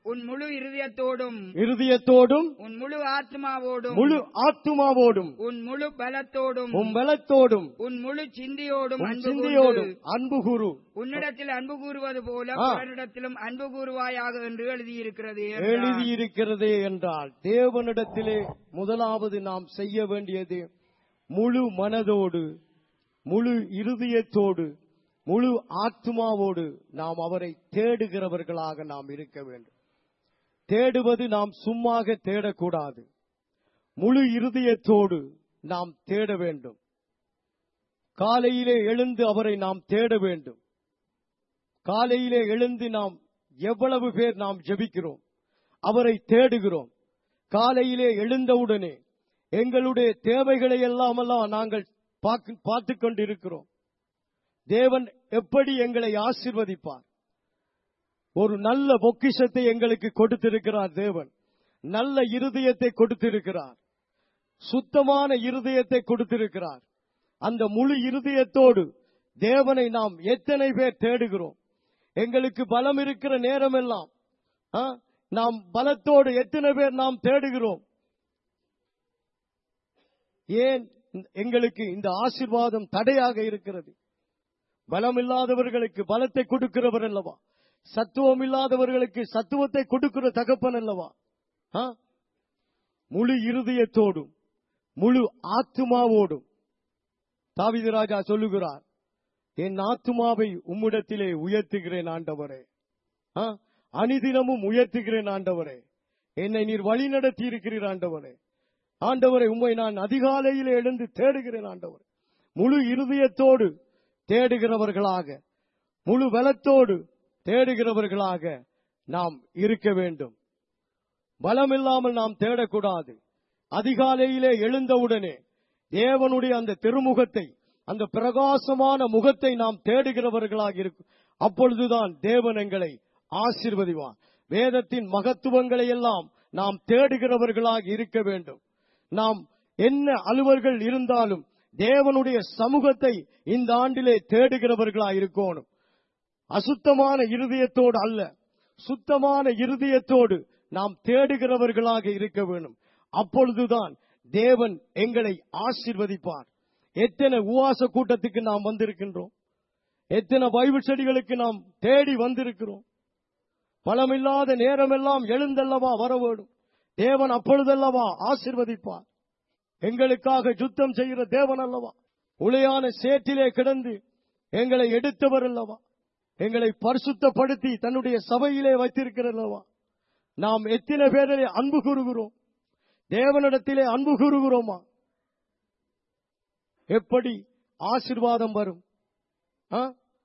S3: உன் முழு இருதயத்தோடும்
S2: இருதயத்தோடும்
S3: உன் முழு ஆத்மாவோடும்
S2: முழு ஆத்துமாவோடும்
S3: உன் முழு பலத்தோடும்
S2: உன் பலத்தோடும்
S3: உன் முழு சிந்தியோடும்
S2: உன்
S3: அன்பு
S2: சிந்தையோடும்
S3: கூர்ந்து,
S2: அன்பு கூறு
S3: உன்னிடத்தில் அன்பு கூறுவது போல
S2: ஆ.
S3: பிறனிடத்திலும் அன்பு கூறுவாயாக என்று எழுதியிருக்கிறது என்றார்.
S2: எழுதியிருக்கிறதே என்றால் தேவனிடத்திலே முதலாவது நாம் செய்ய வேண்டியது முழு மனதோடு முழு இருதயத்தோடு முழு ஆத்மாவோடு நாம் அவரை தேடுகிறவர்களாக நாம் இருக்க வேண்டும் தேடுவது நாம் சும்மாக தேடக்கூடாது முழு இருதயத்தோடு நாம் தேட வேண்டும் காலையிலே எழுந்து அவரை நாம் தேட வேண்டும் காலையிலே எழுந்து நாம் எவ்வளவு பேர் நாம் ஜெபிக்கிறோம் அவரை தேடுகிறோம் காலையிலே எழுந்தவுடனே எங்களுடைய தேவைகளை எல்லாம் எல்லாம் நாங்கள் பார்க்க- பார்த்துக் கொண்டிருக்கிறோம் தேவன் எப்படி எங்களை ஆசீர்வதிப்பார் ஒரு நல்ல பொக்கிஷத்தை எங்களுக்கு கொடுத்திருக்கிறார் தேவன் நல்ல இருதயத்தை கொடுத்திருக்கிறார் சுத்தமான இருதயத்தை கொடுத்திருக்கிறார் அந்த முழு இருதயத்தோடு தேவனை நாம் எத்தனை பேர் தேடுகிறோம் எங்களுக்கு பலம் இருக்கிற நேரமெல்லாம் ஆ, நாம் பலத்தோடு எத்தனை பேர் நாம் தேடுகிறோம் ஏன் எங்களுக்கு இந்த ஆசீர்வாதம் தடையாக இருக்கிறது பலம் இல்லாதவர்களுக்கு பலத்தை கொடுக்கிறவர் அல்லவா சத்துவம் இல்லாதவர்களுக்கு சத்துவத்தை கொடுக்கிற தகப்பன் அல்லவா ஆ? முழு இருதயத்தோடும் முழு ஆத்துமாவோடும் தாவீது ராஜா சொல்லுகிறார் என் ஆத்துமாவை உம்மிடத்திலே உயர்த்துகிறேன் ஆண்டவரே ஆ? அனிதினமும் உயர்த்துகிறேன் ஆண்டவரே என்னை நீர் வழி நடத்தி இருக்கிறீர் ஆண்டவரே ஆண்டவரை உம்மை நான் அதிகாலையிலே எழுந்து தேடுகிறேன் ஆண்டவரே முழு இருதயத்தோடு தேடுகிறவர்களாக முழு பலத்தோடு தேடுகிறவர்களாக நாம் இருக்க வேண்டும் பலம் இல்லாமல் நாம் தேடக்கூடாது அதிகாலையிலே எழுந்தவுடனே தேவனுடைய அந்த திருமுகத்தை அந்த பிரகாசமான முகத்தை நாம் தேடுகிறவர்களாக இருக்கும் அப்பொழுதுதான் தேவன் எங்களை ஆசீர்வதிவார் வேதத்தின் மகத்துவங்களை எல்லாம் நாம் தேடுகிறவர்களாக இருக்க வேண்டும் நாம் என்ன அலுவல்கள் இருந்தாலும் தேவனுடைய சமூகத்தை இந்த ஆண்டிலே தேடுகிறவர்களாக இருக்கணும் அசுத்தமான இருதயத்தோடு அல்ல சுத்தமான இருதயத்தோடு நாம் தேடுகிறவர்களாக இருக்க வேண்டும் அப்பொழுதுதான் தேவன் எங்களை ஆசீர்வதிப்பார் எத்தனை உவாச கூட்டத்துக்கு நாம் வந்திருக்கின்றோம் எத்தனை பைபிள் செடிகளுக்கு நாம் தேடி வந்திருக்கிறோம் பலமில்லாத நேரமெல்லாம் எழுந்தல்லவா வர வேண்டும் தேவன் அப்பொழுதல்லவா ஆசீர்வதிப்பார் எங்களுக்காக யுத்தம் செய்கிற தேவன் அல்லவா உளையான சேற்றிலே கிடந்து எங்களை எடுத்தவர் அல்லவா எங்களை பரிசுத்தப்படுத்தி தன்னுடைய சபையிலே வைத்திருக்கிறார் அல்லவா நாம் எத்தனை பேரிலே அன்பு கூறுகிறோம் தேவனிடத்திலே அன்பு கூறுகிறோமா எப்படி ஆசிர்வாதம் வரும் ஆ?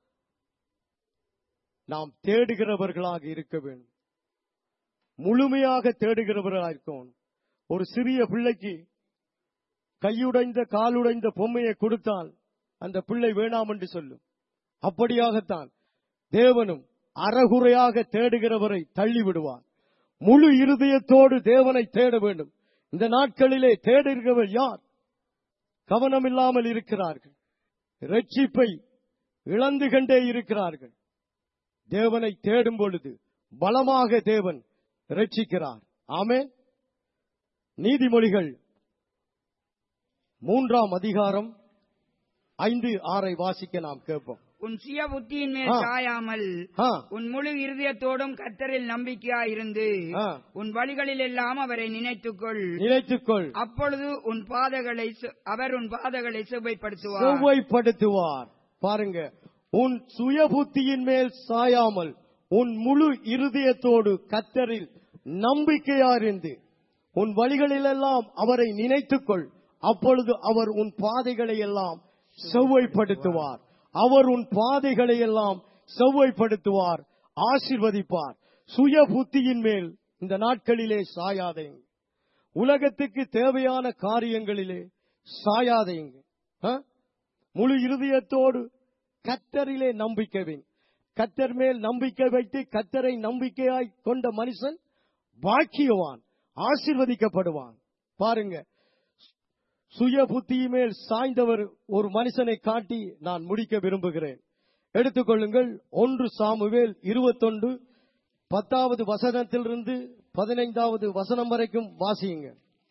S2: நாம் தேடுகிறவர்களாக இருக்க வேண்டும் முழுமையாக தேடுகிறவர்களாக இருக்கணும் ஒரு சிறிய பிள்ளைக்கு கையுடைந்த காலுடைந்த பொம்மையை கொடுத்தால் அந்த பிள்ளை வேணாம் என்று சொல்லும் அப்படியாகத்தான் தேவனும் அறகுறையாக தேடுகிறவரை தள்ளி விடுவார் முழு இருதயத்தோடு தேவனை தேட வேண்டும் இந்த நாட்களிலே தேடுகிறவர் யார் கவனம் இல்லாமல் இருக்கிறார்கள் ரட்சிப்பை இழந்து கண்டே இருக்கிறார்கள் தேவனை தேடும் பொழுது பலமாக தேவன் ரட்சிக்கிறார் ஆமென் நீதிமொழிகள் மூன்றாம் அதிகாரம் ஐந்து ஆறை வாசிக்க நாம் கேட்போம்
S3: உன் சுய புத்தியின் மேல்
S2: ஆ.
S3: சாயாமல்
S2: ஆ,
S3: உன் முழு இருதயத்தோடும் கர்த்தரில் நம்பிக்கையாயிருந்து
S2: ஆ.
S3: உன் வழிகளில் எல்லாம் அவரை நினைத்துக்கொள்
S2: நினைத்துக்கொள்
S3: அப்பொழுது உன் பாதைகளை சு- அவர் உன் பாதைகளை செவ்வைப்படுத்துவார்
S2: செவ்வைப்படுத்துவார் பாருங்க உன் சுய புத்தியின் மேல் சாயாமல் உன் முழு இருதயத்தோடு கத்தரில் நம்பிக்கையாயிருந்து உன் வழிகளிலெல்லாம் அவரை நினைத்துக்கொள் அப்பொழுது அவர் உன் பாதைகளை எல்லாம் செவ்வைப்படுத்துவார் அவர் உன் பாதைகளை எல்லாம் செவ்வைப்படுத்துவார் ஆசீர்வதிப்பார் சுய புத்தியின் மேல் இந்த நாட்களிலே சாயாதேங்க உலகத்துக்கு தேவையான காரியங்களிலே சாயாதேங்க ஆ? முழு இருதயத்தோடு கத்தரிலே நம்பிக்கை வைங்க கத்தர் மேல் நம்பிக்கை வைத்து கத்தரை நம்பிக்கையாய் கொண்ட மனுஷன் பாக்கியவான் ஆசீர்வதிக்கப்படுவான் பாருங்க சுய புத்தி மேல் சாய்ந்தவர் ஒரு மனுஷனை காட்டி நான் முடிக்க விரும்புகிறேன் எடுத்துக்கொள்ளுங்கள் ஒன்று சாமுவேல் இருபத்தொன்று பத்தாவது வசனத்திலிருந்து பதினைந்தாவது வசனம் வரைக்கும் வாசியுங்க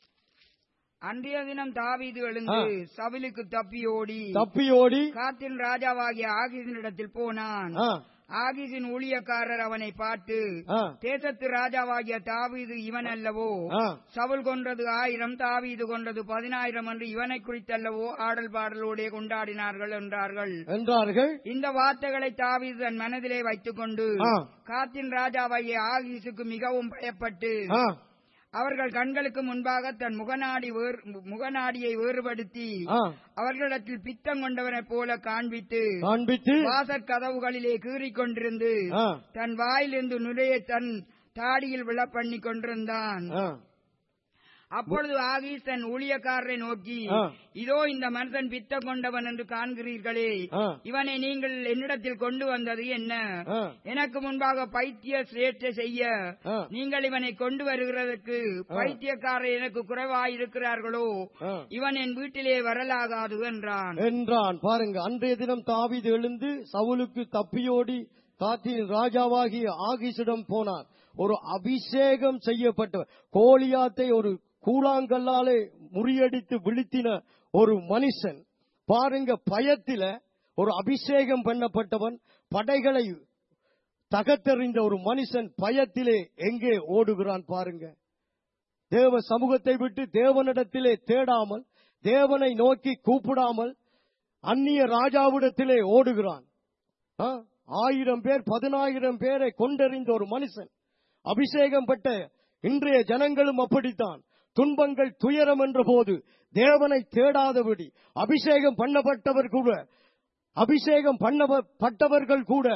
S3: அன்றைய தினம் தாவீது எழுந்து
S2: ஆ.
S3: சவிலுக்கு தப்பியோடி
S2: தப்பியோடி
S3: காத்தின் ராஜாவாகிய ஆகிசினிடத்தில் போனான்
S2: ஆ,
S3: ஆகிசின் ஊழியக்காரர் அவனை பார்த்து
S2: ஆ,
S3: தேசத்து ராஜாவாகிய தாவீது இவன் அல்லவோ
S2: ஆ,
S3: சவுல் கொன்றது ஆயிரம் தாவீது கொன்றது பதினாயிரம் என்று இவனை குறித்தல்லவோ ஆடல் பாடலோடே கொண்டாடினார்கள் என்றார்கள்
S2: என்றார்கள்
S3: இந்த வார்த்தைகளை தாவீது தன் மனதிலே வைத்துக் கொண்டு
S2: ஆ.
S3: காத்தின் ராஜாவாகிய ஆகீசுக்கு மிகவும் பயப்பட்டு
S2: ஆ,
S3: அவர்கள் கண்களுக்கு முன்பாக தன் முகநாடி வேறு- முகநாடியை வேறுபடுத்தி
S2: ஆ,
S3: அவர்களிடத்தில் பித்தம் கொண்டவனைப் போல காண்பித்து
S2: காண்பித்து
S3: வாசற் கதவுகளிலே கீறிக் கொண்டிருந்து
S2: ஆ,
S3: தன் வாயிலிருந்து நுரைய தன் தாடியில் விழ பண்ணி கொண்டிருந்தான்
S2: ஆ,
S3: அப்பொழுது ஆகீஸ் தன் ஊழியக்காரரை நோக்கி
S2: ஆ.
S3: இதோ இந்த மனிதன் பித்தம் கொண்டவன் என்று காண்கிறீர்களே
S2: ஆ.
S3: இவனை நீங்கள் என்னிடத்தில் கொண்டு வந்தது என்ன
S2: ஆ,
S3: எனக்கு முன்பாக பைத்திய சிரேஷ்ட செய்ய
S2: ஆ.
S3: நீங்கள் இவனை கொண்டு வருகிறதற்கு பைத்தியக்காரர் எனக்கு குறைவாயிருக்கிறார்களோ
S2: ஆ.
S3: இவன் என் வீட்டிலே வரலாகாது என்றான்
S2: என்றான் பாருங்க அன்றைய தினம் தாவீது எழுந்து சவுலுக்கு தப்பியோடி காற்றின் ராஜாவாகிய ஆகிசிடம் போனான் ஒரு அபிஷேகம் செய்யப்பட்டவர் கோலியாத்தை ஒரு கூழாங்கல்லாலே முறியடித்து விழுத்தின ஒரு மனுஷன் பாருங்க பயத்தில ஒரு அபிஷேகம் பண்ணப்பட்டவன் படைகளை தகத்தெறிந்த ஒரு மனுஷன் பயத்திலே எங்கே ஓடுகிறான் பாருங்க தேவ சமூகத்தை விட்டு தேவனிடத்திலே தேடாமல் தேவனை நோக்கி கூப்பிடாமல் அந்நிய ராஜாவிடத்திலே ஓடுகிறான் ஆ? ஆயிரம் பேர் பதினாயிரம் பேரை கொண்டறிந்த ஒரு மனுஷன் அபிஷேகம் பெற்ற இன்றைய ஜனங்களும் அப்படித்தான் துன்பங்கள் துயரம் என்ற போது தேவனை தேடாதபடி அபிஷேகம் பண்ணப்பட்டவர் கூட அபிஷேகம் பண்ணப்பட்டவர்கள் கூட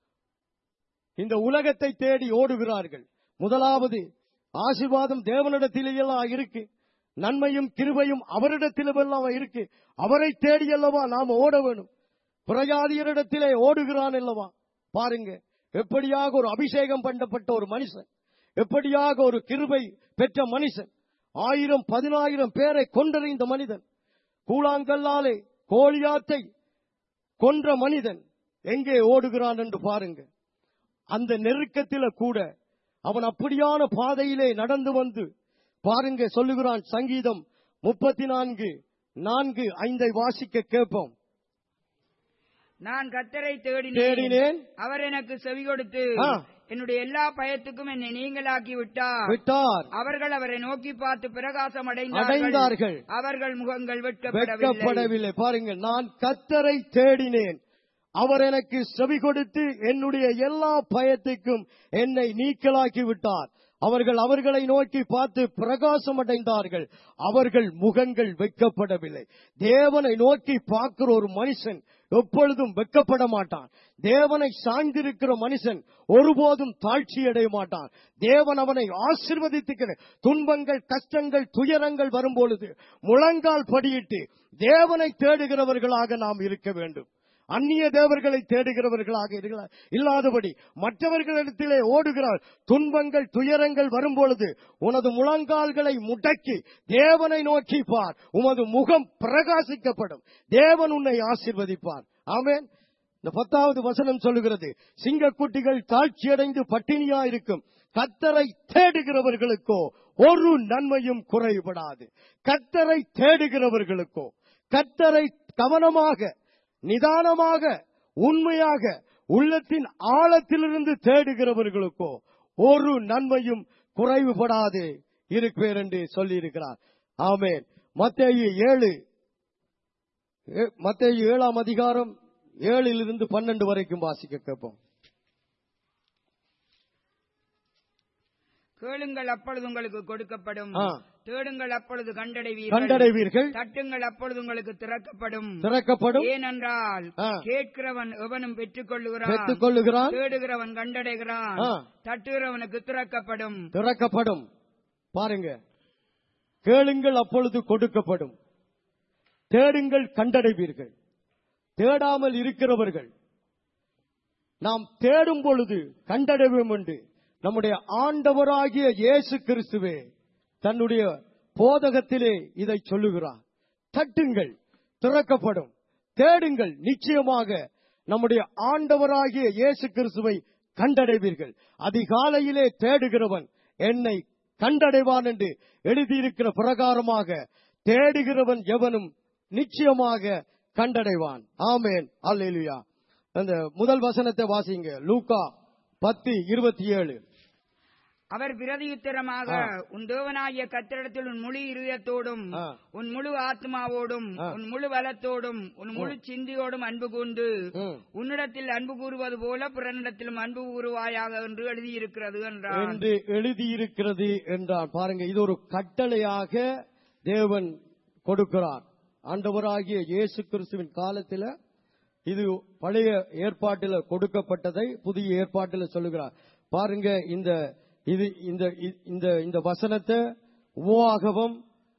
S2: இந்த உலகத்தை தேடி ஓடுகிறார்கள் முதலாவது ஆசீர்வாதம் தேவனிடத்திலேயெல்லாம் இருக்கு நன்மையும் கிருபையும் அவரிடத்திலெல்லாம் இருக்கு அவரை தேடி அல்லவா நாம் ஓட வேணும் பிரஜாதியரிடத்திலே ஓடுகிறான் அல்லவா பாருங்க எப்படியாக ஒரு அபிஷேகம் பண்ணப்பட்ட ஒரு மனுஷன் எப்படியாக ஒரு கிருபை பெற்ற மனுஷன் ஆயிரம் பதினாயிரம் பேரை கொண்டறிந்த மனிதன் கூழாங்கல்லாலே கோலியாத்தை கொன்ற மனிதன் எங்கே ஓடுகிறான் என்று பாருங்க அந்த நெருக்கத்தில கூட அவன் அப்படியான பாதையிலே நடந்து வந்து பாருங்க சொல்லுகிறான் சங்கீதம் முப்பத்தி நான்கு நான்கு ஐந்தை வாசிக்க கேட்போம்
S3: நான் கத்தரை தேடினேன்
S2: தேடினேன்
S3: அவர் எனக்கு செவி கொடுத்து
S2: ஆ.
S3: என்னுடைய எல்லா பயத்துக்கும் என்னை நீங்களாக்கி விட்டார்
S2: விட்டார்
S3: அவர்கள் அவரை நோக்கி பார்த்து பிரகாசம்
S2: அடைந்தார்கள்.
S3: அடைந்தார்கள் அவர்கள் முகங்கள் வெட்கப்படவில்லை
S2: வெட்கப்படவில்லை பாருங்க நான் கத்தரை தேடினேன் அவர் எனக்கு செவி கொடுத்து என்னுடைய எல்லா பயத்துக்கும் என்னை நீக்கலாக்கி விட்டார் அவர்கள் அவர்களை நோக்கி பார்த்து பிரகாசம் அடைந்தார்கள் அவர்கள் முகங்கள் வெட்கப்படவில்லை தேவனை நோக்கி பார்க்கிற ஒரு மனுஷன் எப்பொழுதும் வெட்கப்பட மாட்டான் தேவனை சார்ந்திருக்கிற மனுஷன் ஒருபோதும் தாழ்ச்சி அடைய மாட்டான் தேவன் அவனை ஆசிர்வதித்துக்கிற துன்பங்கள் கஷ்டங்கள் துயரங்கள் வரும்பொழுது முழங்கால் படியிட்டு தேவனை தேடுகிறவர்களாக நாம் இருக்க வேண்டும் அந்நிய தேவர்களை தேடுகிறவர்களாக இருக்கலாம் இல்லாதபடி மற்றவர்களிடத்திலே ஓடுகிறார் துன்பங்கள் துயரங்கள் வரும்பொழுது உனது முழங்கால்களை முடக்கி தேவனை நோக்கி பார் உமது முகம் பிரகாசிக்கப்படும் தேவன் உன்னை ஆசீர்வதிப்பார் ஆமென் இந்த பத்தாவது வசனம் சொல்லுகிறது சிங்கக்குட்டிகள் தாழ்ச்சியடைந்து பட்டினியா இருக்கும் கத்தரை தேடுகிறவர்களுக்கோ ஒரு நன்மையும் குறைபடாது கத்தரை தேடுகிறவர்களுக்கோ கத்தரை கவனமாக நிதானமாக உண்மையாக உள்ளத்தின் ஆழத்திலிருந்து தேடுகிறவர்களுக்கோ ஒரு நன்மையும் குறைவுபடாது இருப்பேர் என்று சொல்லியிருக்கிறார் ஆமென் மத்தேயு ஏழு ஏ- மத்தேயு ஏழாம் அதிகாரம் ஏழிலிருந்து பன்னெண்டு வரைக்கும் வாசிக்க கேட்போம்
S3: கேளுங்கள் அப்பொழுது உங்களுக்கு கொடுக்கப்படும்
S2: ஆ.
S3: தேடுங்கள் அப்பொழுது கண்டடைவீர்கள்
S2: கண்டடைவீர்கள்
S3: தட்டுங்கள் அப்பொழுது உங்களுக்கு திறக்கப்படும்
S2: திறக்கப்படும்
S3: ஏனென்றால்
S2: ஆ.
S3: கேட்கிறவன் எவனும் பெற்றுக் கொள்ளுகிறான்
S2: பெற்றுக் கொள்ளுகிறான்
S3: தேடுகிறவன் கண்டடைகிறான்
S2: ஆ.
S3: தட்டுகிறவனுக்கு திறக்கப்படும்
S2: திறக்கப்படும் பாருங்க கேளுங்கள் அப்பொழுது கொடுக்கப்படும் தேடுங்கள் கண்டடைவீர்கள் தேடாமல் இருக்கிறவர்கள் நாம் தேடும் பொழுது கண்டடைவோம் என்று நம்முடைய ஆண்டவராகிய இயேசு கிறிஸ்துவே தன்னுடைய போதகத்திலே இதை சொல்லுகிறார் தட்டுங்கள் திறக்கப்படும் தேடுங்கள் நிச்சயமாக நம்முடைய ஆண்டவராகிய இயேசு கிறிஸ்துவை கண்டடைவீர்கள் அதிகாலையிலே தேடுகிறவன் என்னை கண்டடைவான் என்று எழுதியிருக்கிற பிரகாரமாக தேடுகிறவன் எவனும் நிச்சயமாக கண்டடைவான் ஆமேன் அல்லேலுயா அந்த முதல் வசனத்தை வாசிங்க லூக்கா பத்து இருபத்தி ஏழு
S3: அவர் பிரதியுத்தரமாக உன் தேவனாகிய கத்திரிடத்தில் உன் முழு இருதயத்தோடும்
S2: ஆ.
S3: உன் முழு ஆத்மாவோடும்
S2: ஆ.
S3: உன் முழு பலத்தோடும் உன் முழு சிந்தியோடும் அன்பு கூர்ந்து
S2: ம்.
S3: உன்னிடத்தில் அன்பு கூறுவது போல பிறனிடத்திலும் அன்பு கூறுவாயாக என்று எழுதியிருக்கிறது என்றார்
S2: என்று எழுதியிருக்கிறது என்றான் பாருங்க இது ஒரு கட்டளையாக தேவன் கொடுக்கிறார் ஆண்டவராகிய இயேசு கிறிஸ்துவின் காலத்துல இது பழைய ஏற்பாட்டில் கொடுக்கப்பட்டதை புதிய ஏற்பாட்டில் சொல்லுகிறார் பாருங்க இந்த இது இந்த இந்த இந்த வசனத்தை உபவாகவம்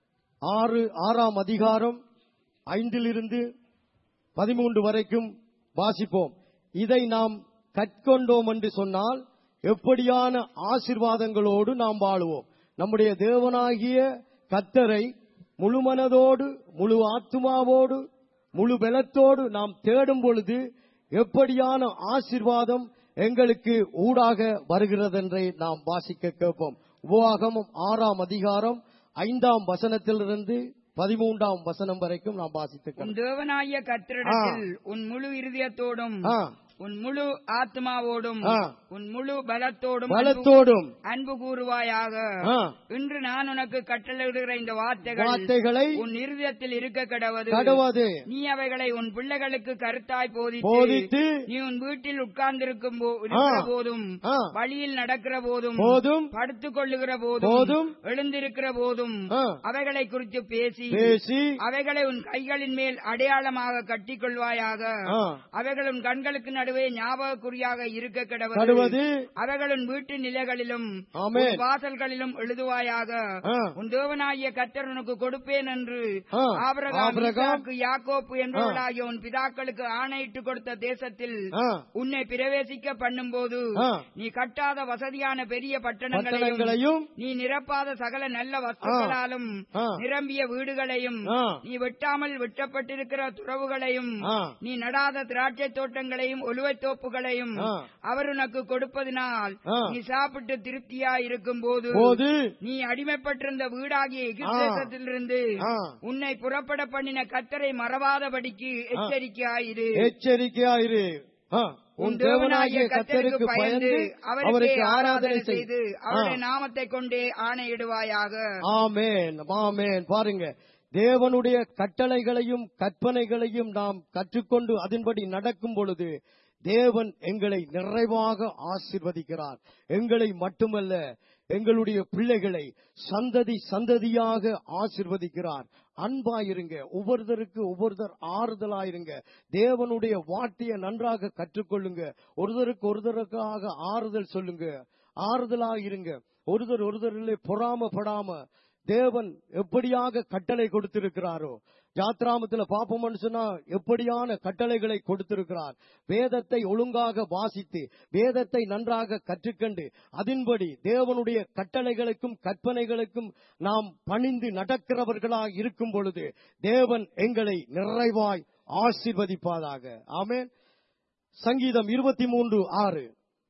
S2: ஆறு ஆறாம் அதிகாரம் ஐந்திலிருந்து பதிமூன்று வரைக்கும் வாசிப்போம் இதை நாம் கற்கொண்டோம் என்று சொன்னால் எப்படியான ஆசிர்வாதங்களோடு நாம் வாழுவோம் நம்முடைய தேவனாகிய கத்தரை முழு மனதோடு முழு ஆத்துமாவோடு முழு பலத்தோடு நாம் தேடும் பொழுது எப்படியான ஆசிர்வாதம் எங்களுக்கு ஊடாக வருகிறதென்றை நாம் வாசிக்க கேட்போம் உபவாகமம் ஆறாம் அதிகாரம் ஐந்தாம் வசனத்திலிருந்து பதிமூன்றாம் வசனம் வரைக்கும் நாம் வாசித்து
S3: உன் தேவனாகிய கத்திரிடத்தில் உன் முழு இருதயத்தோடும்
S2: ஆ,
S3: உன் முழு ஆத்மாவோடும்
S2: ஆ.
S3: உன் முழு பலத்தோடும்
S2: பலத்தோடும்
S3: அன்பு கூறுவாயாக
S2: ஆ,
S3: இன்று நான் உனக்கு கட்டளையிடுகிற இந்த வார்த்தைகள்
S2: வார்த்தைகளை
S3: உன் இருதயத்தில் இருக்க கடவது
S2: கடவது
S3: நீ அவைகளை உன் பிள்ளைகளுக்கு கருத்தாய் போதித்து
S2: போதித்து
S3: நீ உன் வீட்டில் உட்கார்ந்திருக்கும் போ- இருக்கிற
S2: ஆ.
S3: போதும்
S2: ஆ.
S3: வழியில் நடக்கிற போதும்
S2: போதும்
S3: படுத்துக் கொள்ளுகிற போதும்
S2: போதும்
S3: எழுந்திருக்கிற போதும்
S2: ஆ,
S3: அவைகளை குறித்து பேசி
S2: பேசி
S3: அவைகளை உன் கைகளின் மேல் அடையாளமாக கட்டிக் கொள்வாயாக
S2: ஆ,
S3: அவைகள் உன் கண்களுக்கு நடுவே ஞாபக குறியாக இருக்க கிடவது
S2: கடுவது
S3: அவைகள் உன் வீட்டு நிலைகளிலும்
S2: ஆமென்.
S3: உன் வாசல்களிலும் எழுதுவாயாக
S2: ஆ,
S3: உன் தேவனாகிய கர்த்தர் உனக்கு கொடுப்பேன் என்று
S2: ஆ.
S3: ஆபிரகாம்
S2: ஆபிரகாம்,
S3: ஈசாக்கு, யாக்கோப்பு என்பவர்களாகிய உன் பிதாக்களுக்கு ஆணையிட்டு கொடுத்த தேசத்தில்
S2: ஆ,
S3: உன்னை பிரவேசிக்க பண்ணும்போது
S2: ஆ.
S3: நீ கட்டாத வசதியான பெரிய பட்டணங்களையும்
S2: பட்டணங்களையும்
S3: நீ நிரப்பாத சகல நல்ல வஸ்துக்களாலும்
S2: ஆ.
S3: நிரம்பிய வீடுகளையும்
S2: ஆ,
S3: நீ வெட்டாமல் வெட்டப்பட்டிருக்கிற துறவுகளையும்
S2: ஆ,
S3: நீ நடாத திராட்சை தோட்டங்களையும் ஒலுவைத் தோப்புகளையும்
S2: ஆ.
S3: அவர் உனக்கு கொடுப்பதினால்
S2: ஆ.
S3: நீ சாப்பிட்டு திருப்தியா இருக்கும் போது
S2: போது
S3: நீ அடிமைப்பட்டிருந்த வீடாகிய
S2: ஆ.
S3: எகிப்தேசத்திலிருந்து
S2: ஆ,
S3: உன்னை புறப்பட பண்ணின கத்தரை மறவாதபடிக்கு எச்சரிக்கையாயிரு
S2: எச்சரிக்கையாயிரு ஆ, உன் தேவனாகிய கத்தருக்கு பயந்து அவருக்கு ஆராதனை செய்து
S3: செய்து அவருடைய நாமத்தை கொண்டே ஆணையிடுவாயாக
S2: ஆமேன் ஆமேன் பாருங்க தேவனுடைய கட்டளைகளையும் கற்பனைகளையும் நாம் கற்றுக்கொண்டு அதன்படி நடக்கும் பொழுது தேவன் எங்களை நிறைவாக ஆசிர்வதிக்கிறார் எங்களை மட்டுமல்ல எங்களுடைய பிள்ளைகளை சந்ததி சந்ததியாக ஆசிர்வதிக்கிறார் அன்பாயிருங்க ஒவ்வொருத்தருக்கு ஒவ்வொருத்தர் ஆறுதலாயிருங்க தேவனுடைய வார்த்தையை நன்றாக கற்றுக்கொள்ளுங்க ஒருத்தருக்கு ஒருத்தருக்காக ஆறுதல் சொல்லுங்க ஆறுதலாயிருங்க ஒருத்தர் ஒருத்தரிலே பொறாமப்படாம தேவன் எப்படியாக கட்டளை கொடுத்திருக்கிறாரோ யாத்ராமத்துல பாப்போம்னு சொன்னா எப்படியான கட்டளைகளை கொடுத்திருக்கிறார் வேதத்தை ஒழுங்காக வாசித்து வேதத்தை நன்றாக கற்றுக்கண்டு அதன்படி தேவனுடைய கட்டளைகளுக்கும் கற்பனைகளுக்கும் நாம் பணிந்து நடக்கிறவர்களாக இருக்கும் பொழுது தேவன் எங்களை நிறைவாய் ஆசீர்வதிப்பாதாக ஆமென் சங்கீதம் இருபத்தி மூன்று ஆறு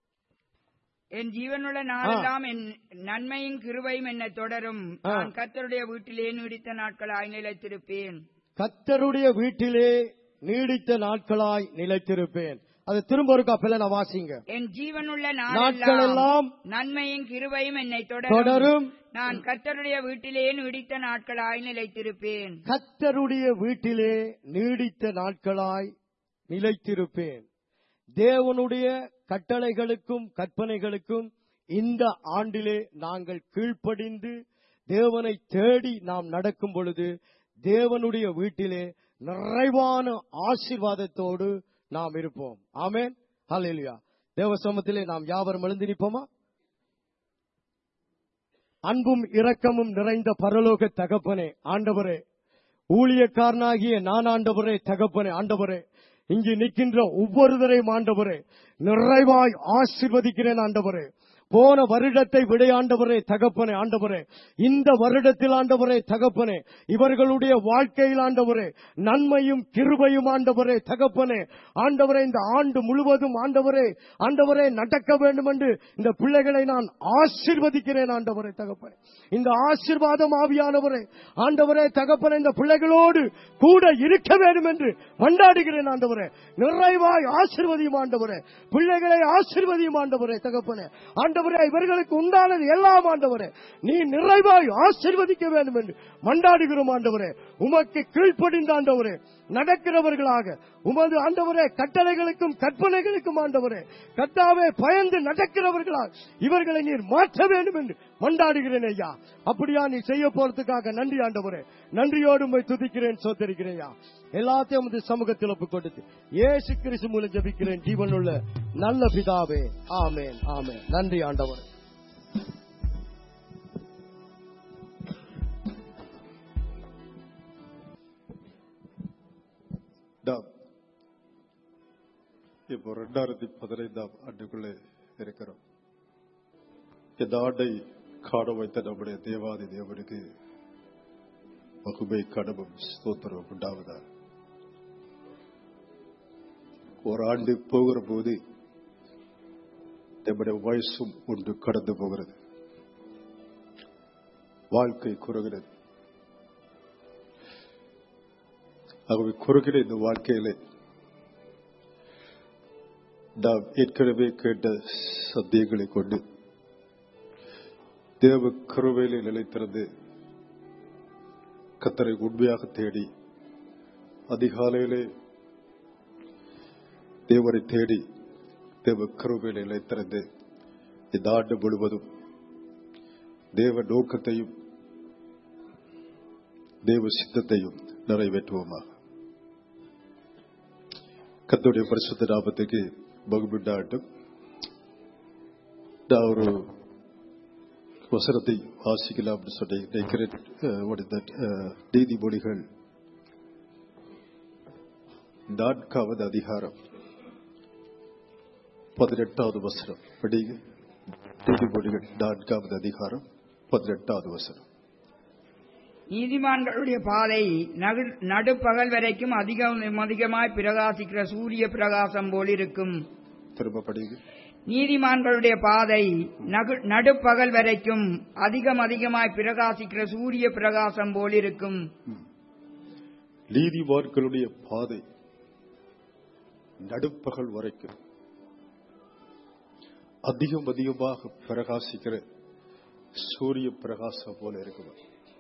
S3: என் ஜீவனுள்ள நாளெல்லாம் என் நன்மையும் கிருபையும் என்னை தொடரும்
S2: ஆ.
S3: நான் கர்த்தருடைய வீட்டிலே நீடித்த நாட்களாய் நிலைத்திருப்பேன்
S2: கத்தருடைய வீட்டிலே நீடித்த நாட்களாய் நிலைத்திருப்பேன் அது திரும்ப இருக்கா பிள்ளை வாசிங்க
S3: என் ஜீவனுள்ள
S2: நாட்களெல்லாம்
S3: நாளெல்லாம் நன்மையும் கிருபையும் என்னை தொடரும்
S2: தொடரும்
S3: நான் கர்த்தருடைய வீட்டிலே நீடித்த நாட்களாய் நிலைத்திருப்பேன்
S2: கத்தருடைய வீட்டிலே நீடித்த நாட்களாய் நிலைத்திருப்பேன் தேவனுடைய கட்டளைகளுக்கும் கற்பனைகளுக்கும் இந்த ஆண்டிலே நாங்கள் கீழ்ப்படிந்து தேவனை தேடி நாம் நடக்கும் பொழுது தேவனுடைய வீட்டிலே நிறைவான ஆசீர்வாதத்தோடு நாம் இருப்போம் ஆமென் ஹalleluya தேவ சமத்திலே நாம் யாவரும் எழுந்து நிற்போமா அன்பும் இரக்கமும் நிறைந்த பரலோக தகப்பனே ஆண்டவரே ஊழியக்காரனாகிய நான் ஆண்டவரே தகப்பனே ஆண்டவரே இங்கு நிற்கின்ற ஒவ்வொருவரையும் ஆண்டவரே நிறைவாய் ஆசிர்வதிக்கிறேன் ஆண்டவரே போன வருடத்தை விட ஆண்டவரே தகப்பனே ஆண்டவரே இந்த வருடத்தில் ஆண்டவரே தகப்பனே இவர்களுடைய வாழ்க்கையில் ஆண்டவரே நன்மையும் கிருபையும் ஆண்டவரே தகப்பனே ஆண்டவரே இந்த ஆண்டு முழுவதும் ஆண்டவரே ஆண்டவரே நடக்க வேண்டும் என்று இந்த பிள்ளைகளை நான் ஆசீர்வதிக்கிறேன் ஆண்டவரே தகப்பனே இந்த ஆசீர்வாதம் ஆவியானவரே ஆண்டவரே தகப்பனே இந்த பிள்ளைகளோடு கூட இருக்க வேண்டும் என்று கொண்டாடுகிறேன் ஆண்டவரே நிறைவாய் ஆசீர்வதியும் ஆண்டவரே பிள்ளைகளை ஆசீர்வதியும் ஆண்டவரே தகப்பனே ஆண்டவரே இவர்களுக்கு உண்டானது எல்லாம் ஆண்டவரே நீ நிறைவாய் ஆசீர்வதிக்க வேண்டும் என்று மண்டாடுகிறோம் ஆண்டவரே உமக்கு கீழ்ப்படிந்த ஆண்டவரே நடக்கிறவர்களாக உமது ஆண்டவரே கட்டளைகளுக்கும் கற்பனைகளுக்கும் ஆண்டவரே கத்தாவே பயந்து நடக்கிறவர்களாக இவர்களை நீர் மாற்ற வேண்டும் என்று மண்டாடுகிறேன் ஐயா அப்படியா நீ செய்ய போறதுக்காக நன்றி ஆண்டவரே நன்றியோடு உம்மை துதிக்கிறேன் சோதரிக்கிறேன் ஐயா எல்லாத்தையும் உமது சமூகத்தில் ஒப்புக் கொடுத்து ஏசு கிறிஸ்து மூலம் ஜபிக்கிறேன் ஜீவனுள்ள நல்ல பிதாவே ஆமேன் ஆமேன் நன்றி ஆண்டவரே
S4: நாம் இப்போ ரெண்டாயிரத்தி பதினைந்தாம் ஆண்டுக்குள்ளே இருக்கிறோம் இந்த ஆண்டை காண வைத்த நம்முடைய தேவாதி தேவனுக்கு மகுமை கடமும் ஸ்தோத்திரம் உண்டாவதா ஒரு ஆண்டு போகிற போது நம்முடைய வயசும் ஒன்று கடந்து போகிறது வாழ்க்கை குறுகிறது ஆகவே குறுகிற இந்த வாழ்க்கையிலே நாம் ஏற்கனவே கேட்ட சத்தியங்களை கொண்டு தேவ கருவையிலே நிலைத்திருந்து கத்தரை உண்மையாக தேடி அதிகாலையிலே தேவரை தேடி தேவ கருவையிலே நிலைத்திருந்து இந்த ஆண்டு முழுவதும் தேவ நோக்கத்தையும் தேவ சித்தத்தையும் நிறைவேற்றுவோமாக கத்தோடைய பரிசுத்த நாமத்துக்கு பகுபிண்டாட்டும் நான் ஒரு வசனத்தை வாசிக்கலாம் அப்படின்னு சொல்லி நினைக்கிறேன் அஹ், what is that? அஹ், நீதிமொழிகள் நான்காவது அதிகாரம் பதினெட்டாவது வசனம் படிங்க நீதிமொழிகள் நான்காவது அதிகாரம் பதினெட்டாவது வசனம்
S3: நீதிமான்களுடைய பாதை நகு- நடுப்பகல் வரைக்கும் அதிகம் அதிகமாய் பிரகாசிக்கிற சூரிய பிரகாசம் போல் இருக்கும்
S4: திரும்ப படிங்க
S3: நீதிமான்களுடைய பாதை நகு- நடுப்பகல் வரைக்கும் அதிகம் அதிகமாய் பிரகாசிக்கிற சூரிய பிரகாசம் போல் இருக்கும்
S4: நீதிமான்களுடைய பாதை நடுப்பகல் வரைக்கும் அதிகம் அதிகமாக பிரகாசிக்கிற சூரிய பிரகாசம் போல இருக்கும்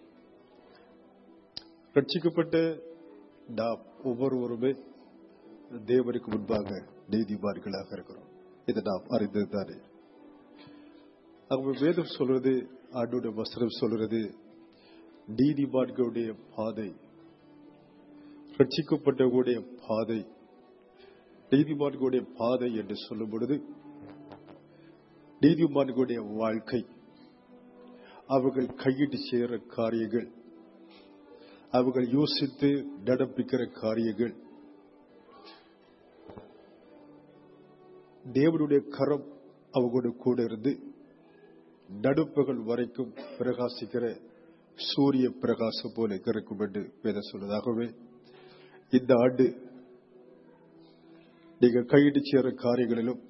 S4: ரட்சிக்கப்பட்ட நாம் ஒவ்வொருவருமே தேவனுக்கு முன்பாக நீதிமான்களாக இருக்கிறோம் இதை நாம் அறிந்ததுதானே அவங்க வேதம் சொல்றது ஆண்டோட வசனம் சொல்றது நீதிமான்களுடைய பாதை ரட்சிக்கப்பட்டவர்களுடைய பாதை நீதிமான்களுடைய பாதை என்று சொல்லும் பொழுது நீதிமான்களுடைய வாழ்க்கை அவர்கள் கையிட்டு செய்கிற காரியங்கள் அவர்கள் யோசித்து நடப்பிக்கிற காரியங்கள் தேவனுடைய கரம் அவங்களோட கூட இருந்து நடுப்பகல் வரைக்கும் பிரகாசிக்கிற சூரிய பிரகாசம் போல இருக்கும் என்று வேத சொல்வதாகவே இந்த ஆண்டு நீங்கள் கையிட்டு சேர காரியங்களிலும்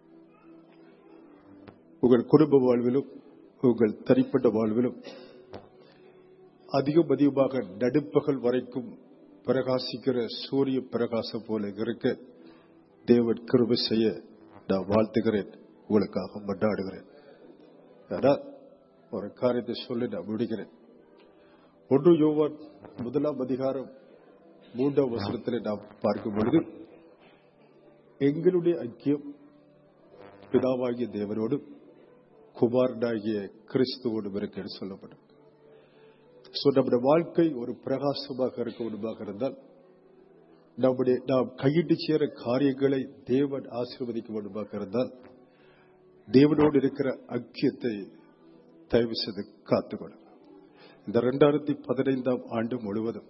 S4: உங்கள் குடும்ப வாழ்விலும் உங்கள் தனிப்பட்ட வாழ்விலும் அதிகம் அதிகமாக நடுப்பகல் வரைக்கும் பிரகாசிக்கிற சூரிய பிரகாசம் போல இருக்க தேவன் கிருபை செய்ய நான் வாழ்த்துகிறேன் உங்களுக்காக மன்றாடுகிறேன் ஆனால் ஒரு காரியத்தை சொல்லி நான் முடிக்கிறேன் ஒன்று யோவான் முதலாம் அதிகாரம் மூன்றாம் வசனத்தில் நாம் பார்க்கும் பொழுது எங்களுடைய ஐக்கியம் பிதாவாகிய தேவனோடும் குமாரனாகிய கிறிஸ்துவோடும் இருக்கு என்று சொல்லப்படும் சோ நம்முடைய வாழ்க்கை ஒரு பிரகாசமாக இருக்க வேண்டுமாக இருந்தால் நம்முடைய நாம் கையிட்டு சேர காரியங்களை தேவன் ஆசீர்வதிக்க வேண்டுமாக இருந்தால் தேவனோடு இருக்கிற ஐக்கியத்தை தயவு செய்து காத்துக்கொள்ளும் இந்த இரண்டாயிரத்தி பதினைந்தாம் ஆண்டு முழுவதும்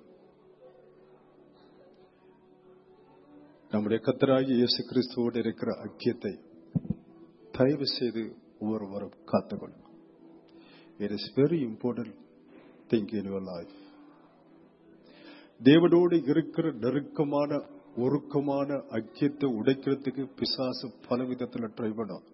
S4: நம்முடைய கத்தராகி இயேசு கிறிஸ்துவோடு இருக்கிற ஐக்கியத்தை தயவு செய்து ஒவ்வொருவரும் காத்துக்கொள்ளும் it is very important think in your life தேவனோடு இருக்கிற நெருக்கமான ஒருக்கமான ஐக்கியத்தை உடைக்கிறதுக்கு பிசாசு பல விதத்துல ட்ரை பண்ணான்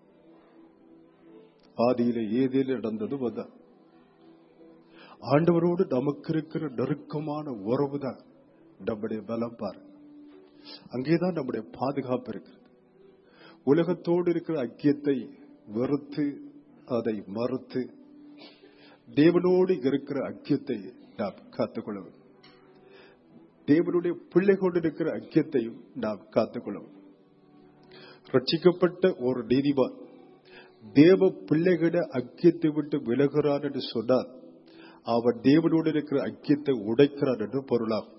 S4: ஆதியில ஏதேல நடந்தது அதான் ஆண்டவரோடு நமக்கு இருக்கிற நெருக்கமான உறவு தான் நம்முடைய பலம் பாருங்க அங்கேதான் நம்முடைய பாதுகாப்பு இருக்கிறது உலகத்தோடு இருக்கிற ஐக்கியத்தை வெறுத்து அதை மறுத்து தேவனோடு இருக்கிற ஐக்கியத்தை நாம் காத்துக்கொள்ள வேண்டும் தேவனுடைய பிள்ளைகளோடு இருக்கிற ஐக்கியத்தையும் நாம் காத்துக்கொள்ளவும் ரட்சிக்கப்பட்ட ஒரு நீதிமான் தேவ பிள்ளைகள ஐக்கியத்தை விட்டு விலகிறான் என்று சொன்னால் அவன் தேவனோடு இருக்கிற ஐக்கியத்தை உடைக்கிறான் என்று பொருளாகும்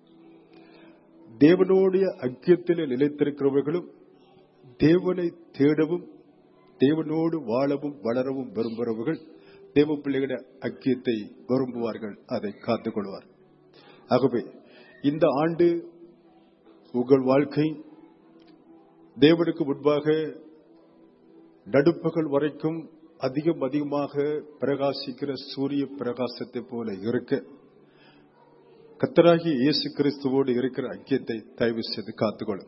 S4: தேவனுடைய ஐக்கியத்தில் நிலைத்திருக்கிறவர்களும் தேவனை தேடவும் தேவனோடு வாழவும் வளரவும் விரும்புகிறவர்கள் தேவ பிள்ளைகள ஐக்கியத்தை விரும்புவார்கள் அதை காத்துக்கொள்வார் ஆகவே இந்த ஆண்டு உங்கள் வாழ்க்கை தேவனுக்கு முன்பாக நடுப்பகல் வரைக்கும் அதிகம் அதிகமாக பிரகாசிக்கிற சூரிய பிரகாசத்தை போல இருக்க கத்தராகி இயேசு கிறிஸ்துவோடு இருக்கிற ஐக்கியத்தை தயவு செய்து காத்துக்கொள்ளும்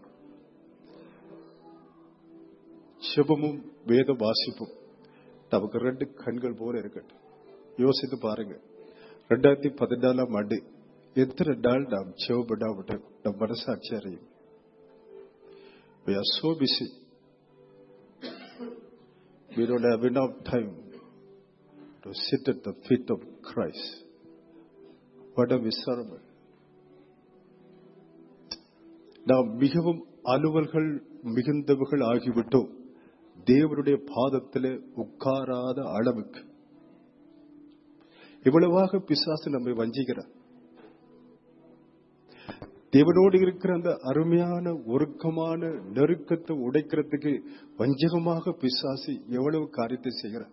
S4: சிவமும் வேத வாசிப்பும் நமக்கு ரெண்டு கண்கள் போல இருக்கட்டும் யோசித்து பாருங்க ரெண்டாயிரத்தி பதினாலாம் ஆண்டு எத்தனை நாள் நாம் சிவப்படாவிட்டோம் நம் மனசாட்சி அறியும் We are so busy. We don't have enough time to sit at the feet of Christ. What a miserable. நாம் மிகவும் அலுவல்கள் மிகுந்தவர்கள் ஆகிவிட்டோம் தேவனுடைய பாதத்தில் உட்காராத அளவுக்கு இவ்வளவாக பிசாசு நம்மை வஞ்சிக்கிறார் தேவனோடு இருக்கிற அந்த அருமையான ஒருக்கமான நெருக்கத்தை உடைக்கிறதுக்கு வஞ்சகமாக பிசாசி எவ்வளவு காரியத்தை செய்கிறார்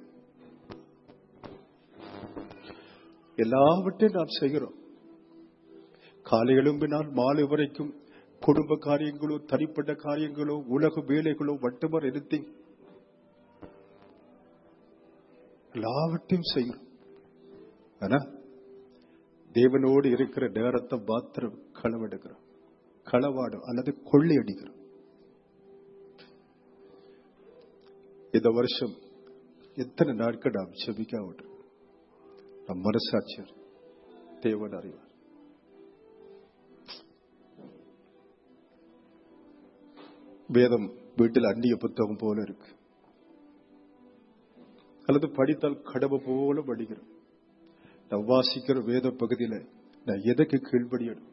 S4: எல்லாவற்றையும் நாம் செய்கிறோம் காலை எழும்பினால் மாலை வரைக்கும் குடும்ப காரியங்களோ தனிப்பட்ட காரியங்களோ உலக வேலைகளோ வட்டமர் எடுத்தி எல்லாவற்றையும் செய்கிறோம் ஆனா தேவனோடு இருக்கிற நேரத்தை மாத்திரம் களவெடுக்கிறோம் களவாடும் அல்லது கொள்ளை அடிக்கிறோம் இந்த வருஷம் எத்தனை நாட்கள் நாம் செபிக்கா விட்டு நம் மனசாட்சியர் தேவன் அறிவார் வேதம் வீட்டில் அந்நிய புத்தகம் போல இருக்கு அல்லது படித்தால் கடமை போல படிக்கிறோம் நான் வாசிக்கிற வேத பகுதியில நான் எதற்கு கீழ்படியணும்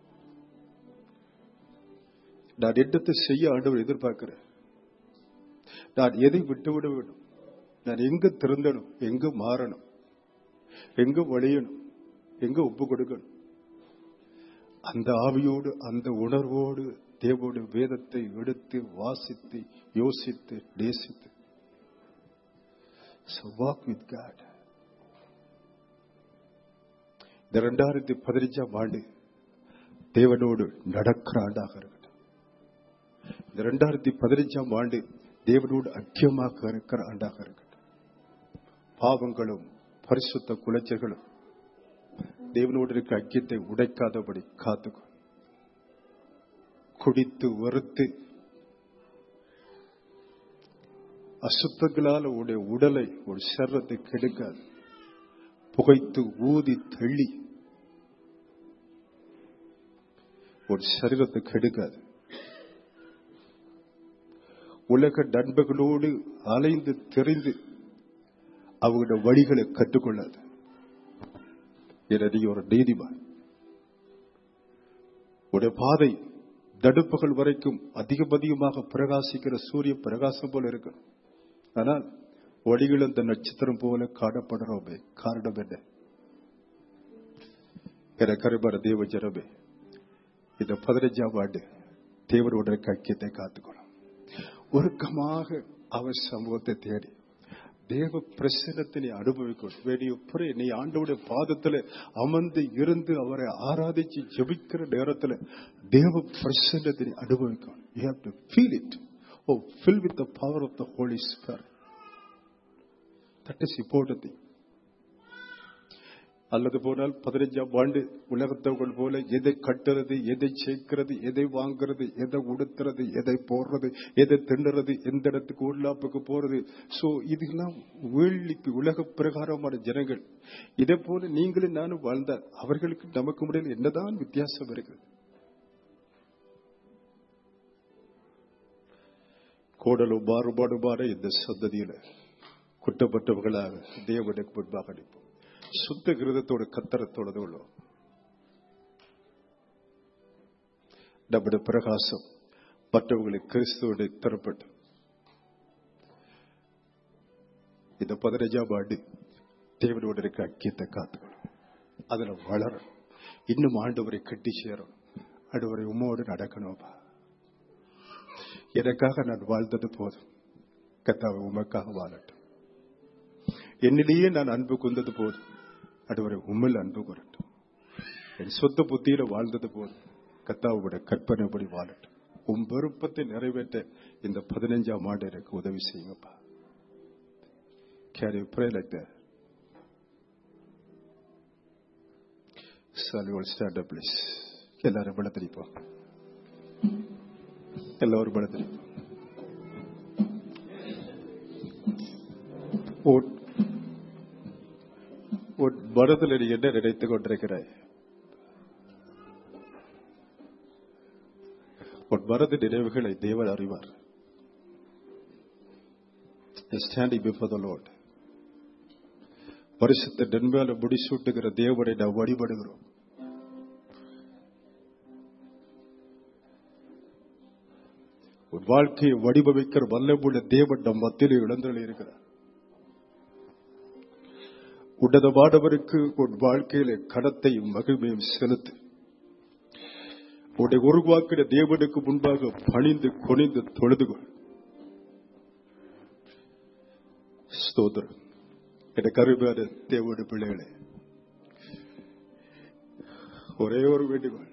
S4: நான் என்னத்தை செய்ய ஆண்டவர் எதிர்பார்க்கிறேன் நான் எதை விட்டுவிட வேண்டும் நான் எங்க திறந்தணும் எங்க மாறணும் எங்க வழியணும் எங்க ஒப்பு கொடுக்கணும் அந்த ஆவியோடு அந்த உணர்வோடு தேவோடு வேதத்தை எடுத்து வாசித்து யோசித்து நேசித்து So walk with God. இந்த ரெண்டாயிரத்தி பதினஞ்சாம் ஆண்டு தேவனோடு நடக்கிற ஆண்டாக இருக்கட்டும் இந்த ரெண்டாயிரத்தி பதினஞ்சாம் ஆண்டு தேவனோடு ஐக்கியமாக இருக்கிற ஆண்டாக இருக்கட்டும் பாவங்களும் பரிசுத்த குலைச்சல்களும் தேவனோடு இருக்கிற ஐக்கியத்தை உடைக்காதபடி காத்துக்கும் குடித்து வெறுத்து அசுத்தங்களால் உடைய உடலை ஒரு சர்வத்தை கெடுக்காது புகைத்து ஊதி தள்ளி ஒரு சரீரத்தை கெடுக்காது உலக நண்பர்களோடு அலைந்து தெரிந்து அவங்களோட வழிகளை கற்றுக்கொள்ளாது எனவே ஒரு நீதிமான் உடைய பாதை தடுப்புகள் வரைக்கும் அதிகம் அதிகமாக பிரகாசிக்கிற சூரிய பிரகாசம் போல இருக்கணும் ஆனால் வழிகள் அந்த நட்சத்திரம் போல காணப்படுறோமே காரணம் என்ன என கருபர தேவ ஜனமே இந்த பதினஞ்சாம் ஆண்டு தேவனோட ஐக்கியத்தை காத்துக்கணும் ஒருக்கமாக அவர் சமூகத்தை தேடி தேவ பிரசனத்தை நீ அனுபவிக்கணும் வேண்டிய புரிய நீ ஆண்டோட பாதத்துல அமர்ந்து இருந்து அவரை ஆராதிச்சு ஜபிக்கிற நேரத்துல தேவ பிரசனத்தை நீ அனுபவிக்கணும் you have to feel it oh fill with the power of the Holy Spirit that is important அல்லது போனால் பதினஞ்சாம் ஆண்டு உலகத்தவர்கள் போல எதை கட்டுறது எதை சேர்க்கிறது எதை வாங்குறது எதை உடுத்துறது எதை போடுறது எதை திண்டுறது எந்த இடத்துக்கு ஊர்லாப்புக்கு போறது சோ இதெல்லாம் வேள்விக்கு உலக பிரகாரமான ஜனங்கள் இதே போல நீங்களும் நானும் வாழ்ந்தால் அவர்களுக்கு நமக்கு முடியல என்னதான் வித்தியாசம் இருக்குது கோடலும் மாறுபாடுமான இந்த சந்ததியில குற்றப்பட்டவர்களாக தேவனுக்கு முன்பாக அனுப்போம் சுத்த கிருதத்தோட கத்தரத்தோட உள்ளோம் நம்முடைய பிரகாசம் மற்றவங்களுக்கு கிறிஸ்துவோட தரப்பட்டு இந்த பதினஞ்சாம் ஆண்டு தேவனோட இருக்க ஐக்கியத்தை காத்துக்கணும் அதுல வளரும் இன்னும் ஆண்டவரை கட்டி சேரும் ஆண்டவரை உம்மோடு நடக்கணும்பா எனக்காக நான் வாழ்ந்தது போதும் கத்தாவை உமக்காக வாழட்டும் என்னிலேயே நான் அன்பு கொண்டது போதும் அடுவரை உம்மில் அன்பு கூறட்டும் என் சொந்த புத்தியில வாழ்ந்தது போதும் கத்தாவோட கற்பனைப்படி வாழட்டும் உன் விருப்பத்தை நிறைவேற்ற இந்த பதினஞ்சாம் ஆண்டு எனக்கு உதவி செய்யுங்கப்பா Can you pray like that? Shall we all stand up, please? எல்லாரும் படத்திரிப்போம் எல்லாரும் படத்திரிப்போம் உன் உன் மனதில் நீ என்ன நினைத்துக் கொண்டிருக்கிறாய் உன் மனது நினைவுகளை தேவன் அறிவார் ஸ்டாண்டிங் பிஃபோர் த லார்ட் பரிசுத்த நன்மையால முடிசூட்டுகிற தேவனை நாம் வழிபடுகிறோம் உன் வாழ்க்கையை வடிவமைக்கிற வல்லமுள்ள தேவன் நம் மத்தியிலே இழந்தல் இருக்கிறார் உன்னதமானவருக்கு உன் வாழ்க்கையில கடத்தையும் மகிமையும் செலுத்து உன்னை உருவாக்கின தேவனுக்கு முன்பாக பணிந்து கொணிந்து தொழுதுகொள் ஸ்தோத்திரம் எனக்கு அருமையான தேவனுடைய பிள்ளைகளே ஒரே ஒரு வேண்டுகோள்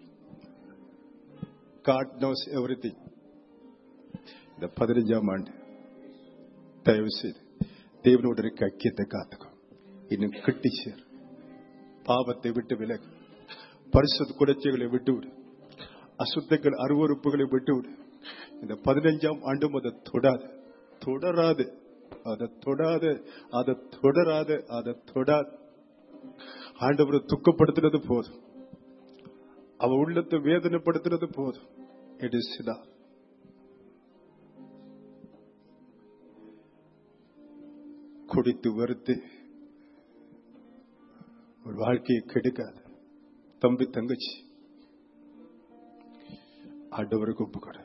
S4: காட் நோஸ் எவ்ரி இந்த பதினஞ்சாம் ஆண்டு தயவு செய்து தேவனோட இருக்க ஐக்கியத்தை காத்துக்கும் இன்னும் கட்டி சேர் பாவத்தை விட்டு விலகு பரிசுத்த குடைச்சைகளை விட்டுவிடு அசுத்தங்கள் அருவறுப்புகளை விட்டுவிடு இந்த பதினஞ்சாம் ஆண்டும் அதை தொடாது தொடராது அதை தொடாது அதை தொடராது அதை தொடாது ஆண்டவரை துக்கப்படுத்துறது போதும் அவ உள்ளத்தை வேதனைப்படுத்துறது போதும் இட் இஸ் குடித்து வெறுத்து ஒரு வாழ்க்கையை கெடுக்காது தம்பி தங்கச்சி ஆண்டவருக்கு ஒப்புக்கொடு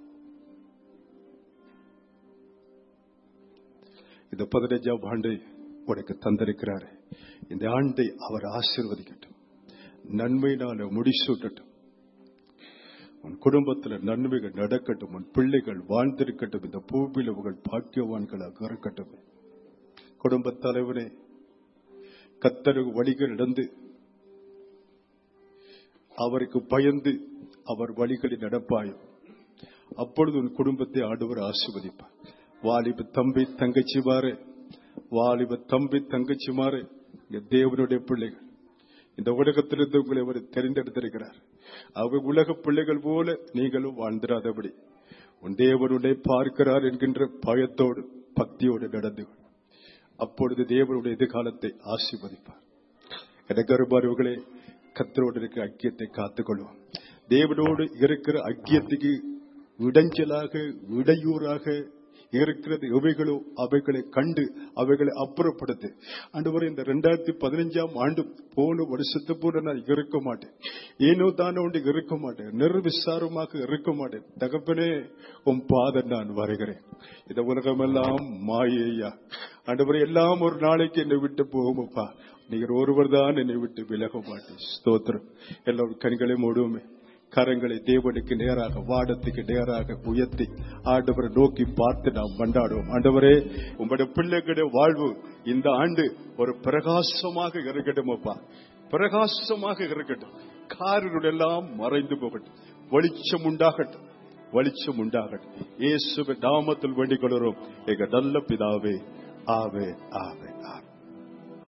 S4: இந்த பதினஞ்சாம் ஆண்டு உனக்கு தந்திருக்கிறாரு இந்த ஆண்டை அவர் ஆசீர்வதிக்கட்டும் நன்மையினால முடிசூட்டட்டும் உன் குடும்பத்தில் நன்மைகள் நடக்கட்டும் உன் பிள்ளைகள் வாழ்ந்திருக்கட்டும் இந்த பூமியில் உங்கள் பாக்கியவான்களாக இருக்கட்டும் குடும்ப தலைவனே கத்தருக்கு வழிகள் நடந்து அவருக்கு பயந்து அவர் வழிகளில் நடப்பாயும் அப்பொழுது உன் குடும்பத்தை ஆண்டவர் ஆசிர்வதிப்பார் வாலிப தம்பி தங்கச்சி மாறு வாலிப தம்பி தங்கச்சி மாறு இங்க தேவனுடைய பிள்ளைகள் இந்த உலகத்திலிருந்து உங்களை அவர் தெரிந்தெடுத்திருக்கிறார் அவர் உலக பிள்ளைகள் போல நீங்களும் வாழ்ந்திராதபடி உன் தேவனுடைய பார்க்கிறார் என்கின்ற பயத்தோடு பக்தியோடு நடந்து கொள். அப்பொழுது தேவனுடைய எதிர்காலத்தை ஆசீர்வதிப்பார் எனக்கு அருமாறுகளே கத்தரோடு இருக்கிற ஐக்கியத்தை காத்துக்கொள்வோம் தேவனோடு இருக்கிற ஐக்கியத்துக்கு இடைஞ்சலாக இடையூறாக இருக்கிறது எவைகளோ அவைகளை கண்டு அவைகளை அப்புறப்படுத்து ஆண்டவரே இந்த ரெண்டாயிரத்தி பதினஞ்சாம் ஆண்டு போன வருஷத்து போல நான் இருக்க மாட்டேன் ஏனோ தானோ ஒன்று இருக்க மாட்டேன் நிர்விசாரமாக இருக்க மாட்டேன் தகப்பனே உன் பாதம் நான் வருகிறேன் இந்த உலகமெல்லாம் மாயையா ஆண்டவரே எல்லாம் ஒரு நாளைக்கு என்னை விட்டு போகுமப்பா நீங்க ஒருவர் தான் என்னை விட்டு விலக மாட்டேன் ஸ்தோத்திரம் எல்லோரும் கண்களை மூடுவோமே கரங்களை தேவனுக்கு நேராக வாடத்துக்கு நேராக உயர்த்தி ஆண்டவரை நோக்கி பார்த்து நாம் கொண்டாடுவோம் ஆண்டவரே உங்களுடைய பிள்ளைகளுடைய வாழ்வு இந்த ஆண்டு ஒரு பிரகாசமாக இருக்கட்டும் அப்பா பிரகாசமாக இருக்கட்டும் காரிருள் எல்லாம் மறைந்து போகட்டும் வெளிச்சம் உண்டாகட்டும் வெளிச்சம் உண்டாகட்டும் இயேசுவின் நாமத்தில் வேண்டிக் கொள்கிறோம் எங்க நல்ல பிதாவே ஆவே ஆவே ஆவே